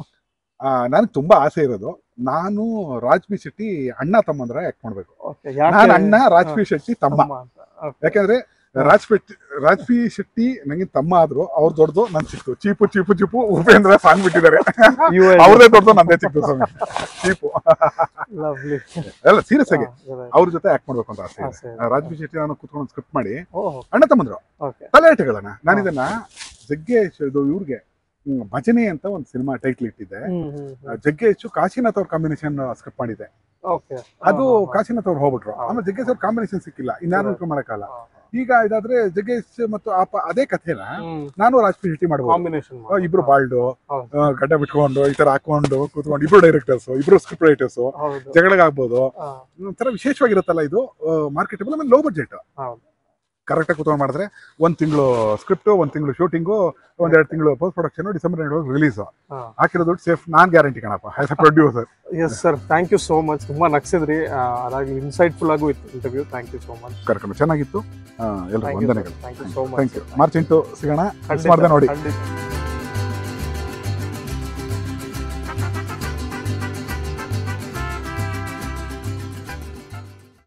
ನನಗೆ ತುಂಬಾ ಆಸೆ ಇರೋದು ನಾನು ರಾಜ್ ಬಿ ಶೆಟ್ಟಿ ಅಣ್ಣ ತಮ್ಮಂದ್ರ ಯಾಕೆ ಮಾಡ್ಬೇಕು ಓಕೆ ನಾನು ಅಣ್ಣ ರಾಜ್ ಬಿ ಶೆಟ್ಟಿ ತಮ್ಮ ಅಂತ ಯಾಕಂದ್ರೆ ರಾಜ್ ಪೆಟ್ಟಿ ರಾಜ್ ಪಿ ಶೆಟ್ಟಿ ನಂಗೆ ತಮ್ಮ ಆದ್ರು ಅವ್ರ ದೊಡ್ಡದು ನನ್ ಚಿಕ್ಕು cheap cheap cheap Upendra song ಬಿಟ್ಟಿದ್ದಾರೆ ಅವ್ರದೇ ದೊಡ್ಡದು ನಂದೇ ಚಿಕ್ಕ ಸ್ವಾಮಿ ಚೀಪು ಲವ್ಲಿ ಎಲ್ಲ ಸೀರಿಯಸ್ ಆಗಿ ಅವ್ರ ಜೊತೆ ಆಕ್ಟ್ ಮಾಡ್ಬೇಕು ಅಂತ ಆಸೆ ಆಸೆ ಇದೆ ರಾಜ್ ಬಿ ಶೆಟ್ಟಿ ನಾನು ಕುತ್ಕೊಂಡು ಸ್ಕ್ರಿಪ್ಟ್ ಮಾಡಿ ಓಹ್ ಅಣ್ಣ ತಮ್ಮಂದ್ರು ಓಕೆ ತಲೆಹಟಗಳನ್ನ ನಾನು ಇದನ್ನ ಜಗ್ಗೇಶ್ ಇದು ಇವ್ರಿಗೆ ಹ್ಮ್, ಭಜನೆ ಅಂತ ಒಂದು ಸಿನಿಮಾ ಟೈಟ್ಲ್ ಇಟ್ಟಿದ್ದೆ ಆ, ಜಗ್ಗೇಶ್ ಕಾಶಿನಾಥ್ ಅವ್ರ ಕಾಂಬಿನೇಷನ್ ಸ್ಕ್ರಿಪ್ಟ್ ಮಾಡಿದೆ ಓಕೆ ಅದು ಕಾಶಿನಾಥ್ ಅವ್ರು ಹೋಗ್ಬಿಟ್ರು ಆಮೇಲೆ ಜಗ್ಗೇಶ್ ಅವ್ರ ಕಾಂಬಿನೇಷನ್ ಸಿಕ್ಕಿಲ್ಲ ಇನ್ಯಾರು ಉಳ್ಕೊಂಡ್ ಮಾಡಕ್ಕಲ್ಲ ಈಗ ಇದಾದ್ರೆ ಜಗ್ಗೇಶ್ ಮತ್ತು ಆ ಪ- ಅದೇ ಕಥೆನ ನಾನು ರಾಜ್ ಪಿ ಶೆಟ್ಟಿ ಮಾಡ್ಬೋದು ಕಾಂಬಿನೇಷನ್ ಆ, ಇಬ್ರು ಬಾಲ್ಡು ಹೌದು. ಆ, ಗಡ್ಡ ಬಿಟ್ಕೊಂಡು ಈ ತರ ಹಾಕೊಂಡು ಕೂತ್ಕೊಂಡು ಇಬ್ರು ಡೈರೆಕ್ಟರ್ಸ್ ಇಬ್ರು ಸ್ಕ್ರಿಪ್ಟ್ ರೈಟರ್ಸ್ ಹೌದು ಜಗಳಗಾಗ್ಬೋದು ಆ, ಒಂಥರ ವಿಶೇಷವಾಗಿರುತ್ತಲ್ಲ ಇದು ಮಾರ್ಕೆಟಬಲ್ ಆಮೇಲೆ ಲೋ ಬಜೆಟ್ ಹೌದು ಕರೆಕ್ಟಾಗಿ ಕೂತ್ಕೊಂಡು ಮಾಡಿದ್ರೆ ಒಂದ್ ತಿಂಗಳು ಸ್ಕ್ರಿಪ್ಟ್ ಒಂದ್ ತಿಂಗಳು ಶೂಟಿಂಗು ಒಂದೆರಡು ತಿಂಗಳು ಪೋಸ್ಟ್ ಪ್ರೊಡಕ್ಷನ್ ಡಿಸೆಂಬರ್ ಎರಡು ರಿಲೀಸ್ ಹಾ. ಹಾಕಿರೋ ದುಡ್ಡು ಸೇಫ್ ನಾನ್ ಗ್ಯಾರಂಟಿ ಕಣಪ್ಪ as a producer yes sir thank you so much ತುಂಬಾ ನಗ್ಸಿದ್ರಿ ಆ, ಅದಾಗಿ ಇನ್ಸೈಟ್ಫುಲ್ ಆಗು ಇತ್ತು interview thank you so much ಕರ್ಕೊಂಡು ಚೆನ್ನಾಗಿತ್ತು ಎಲ್ರಿಗೂ ಥ್ಯಾಂಕ್ ಯು ವಂದನೆಗಳು thank you so thank much you March ಎಂಟು ಸಿಗೋಣ ಮಿಸ್ ಮಾಡ್ದೆ ನೋಡಿ ಖಂಡಿತ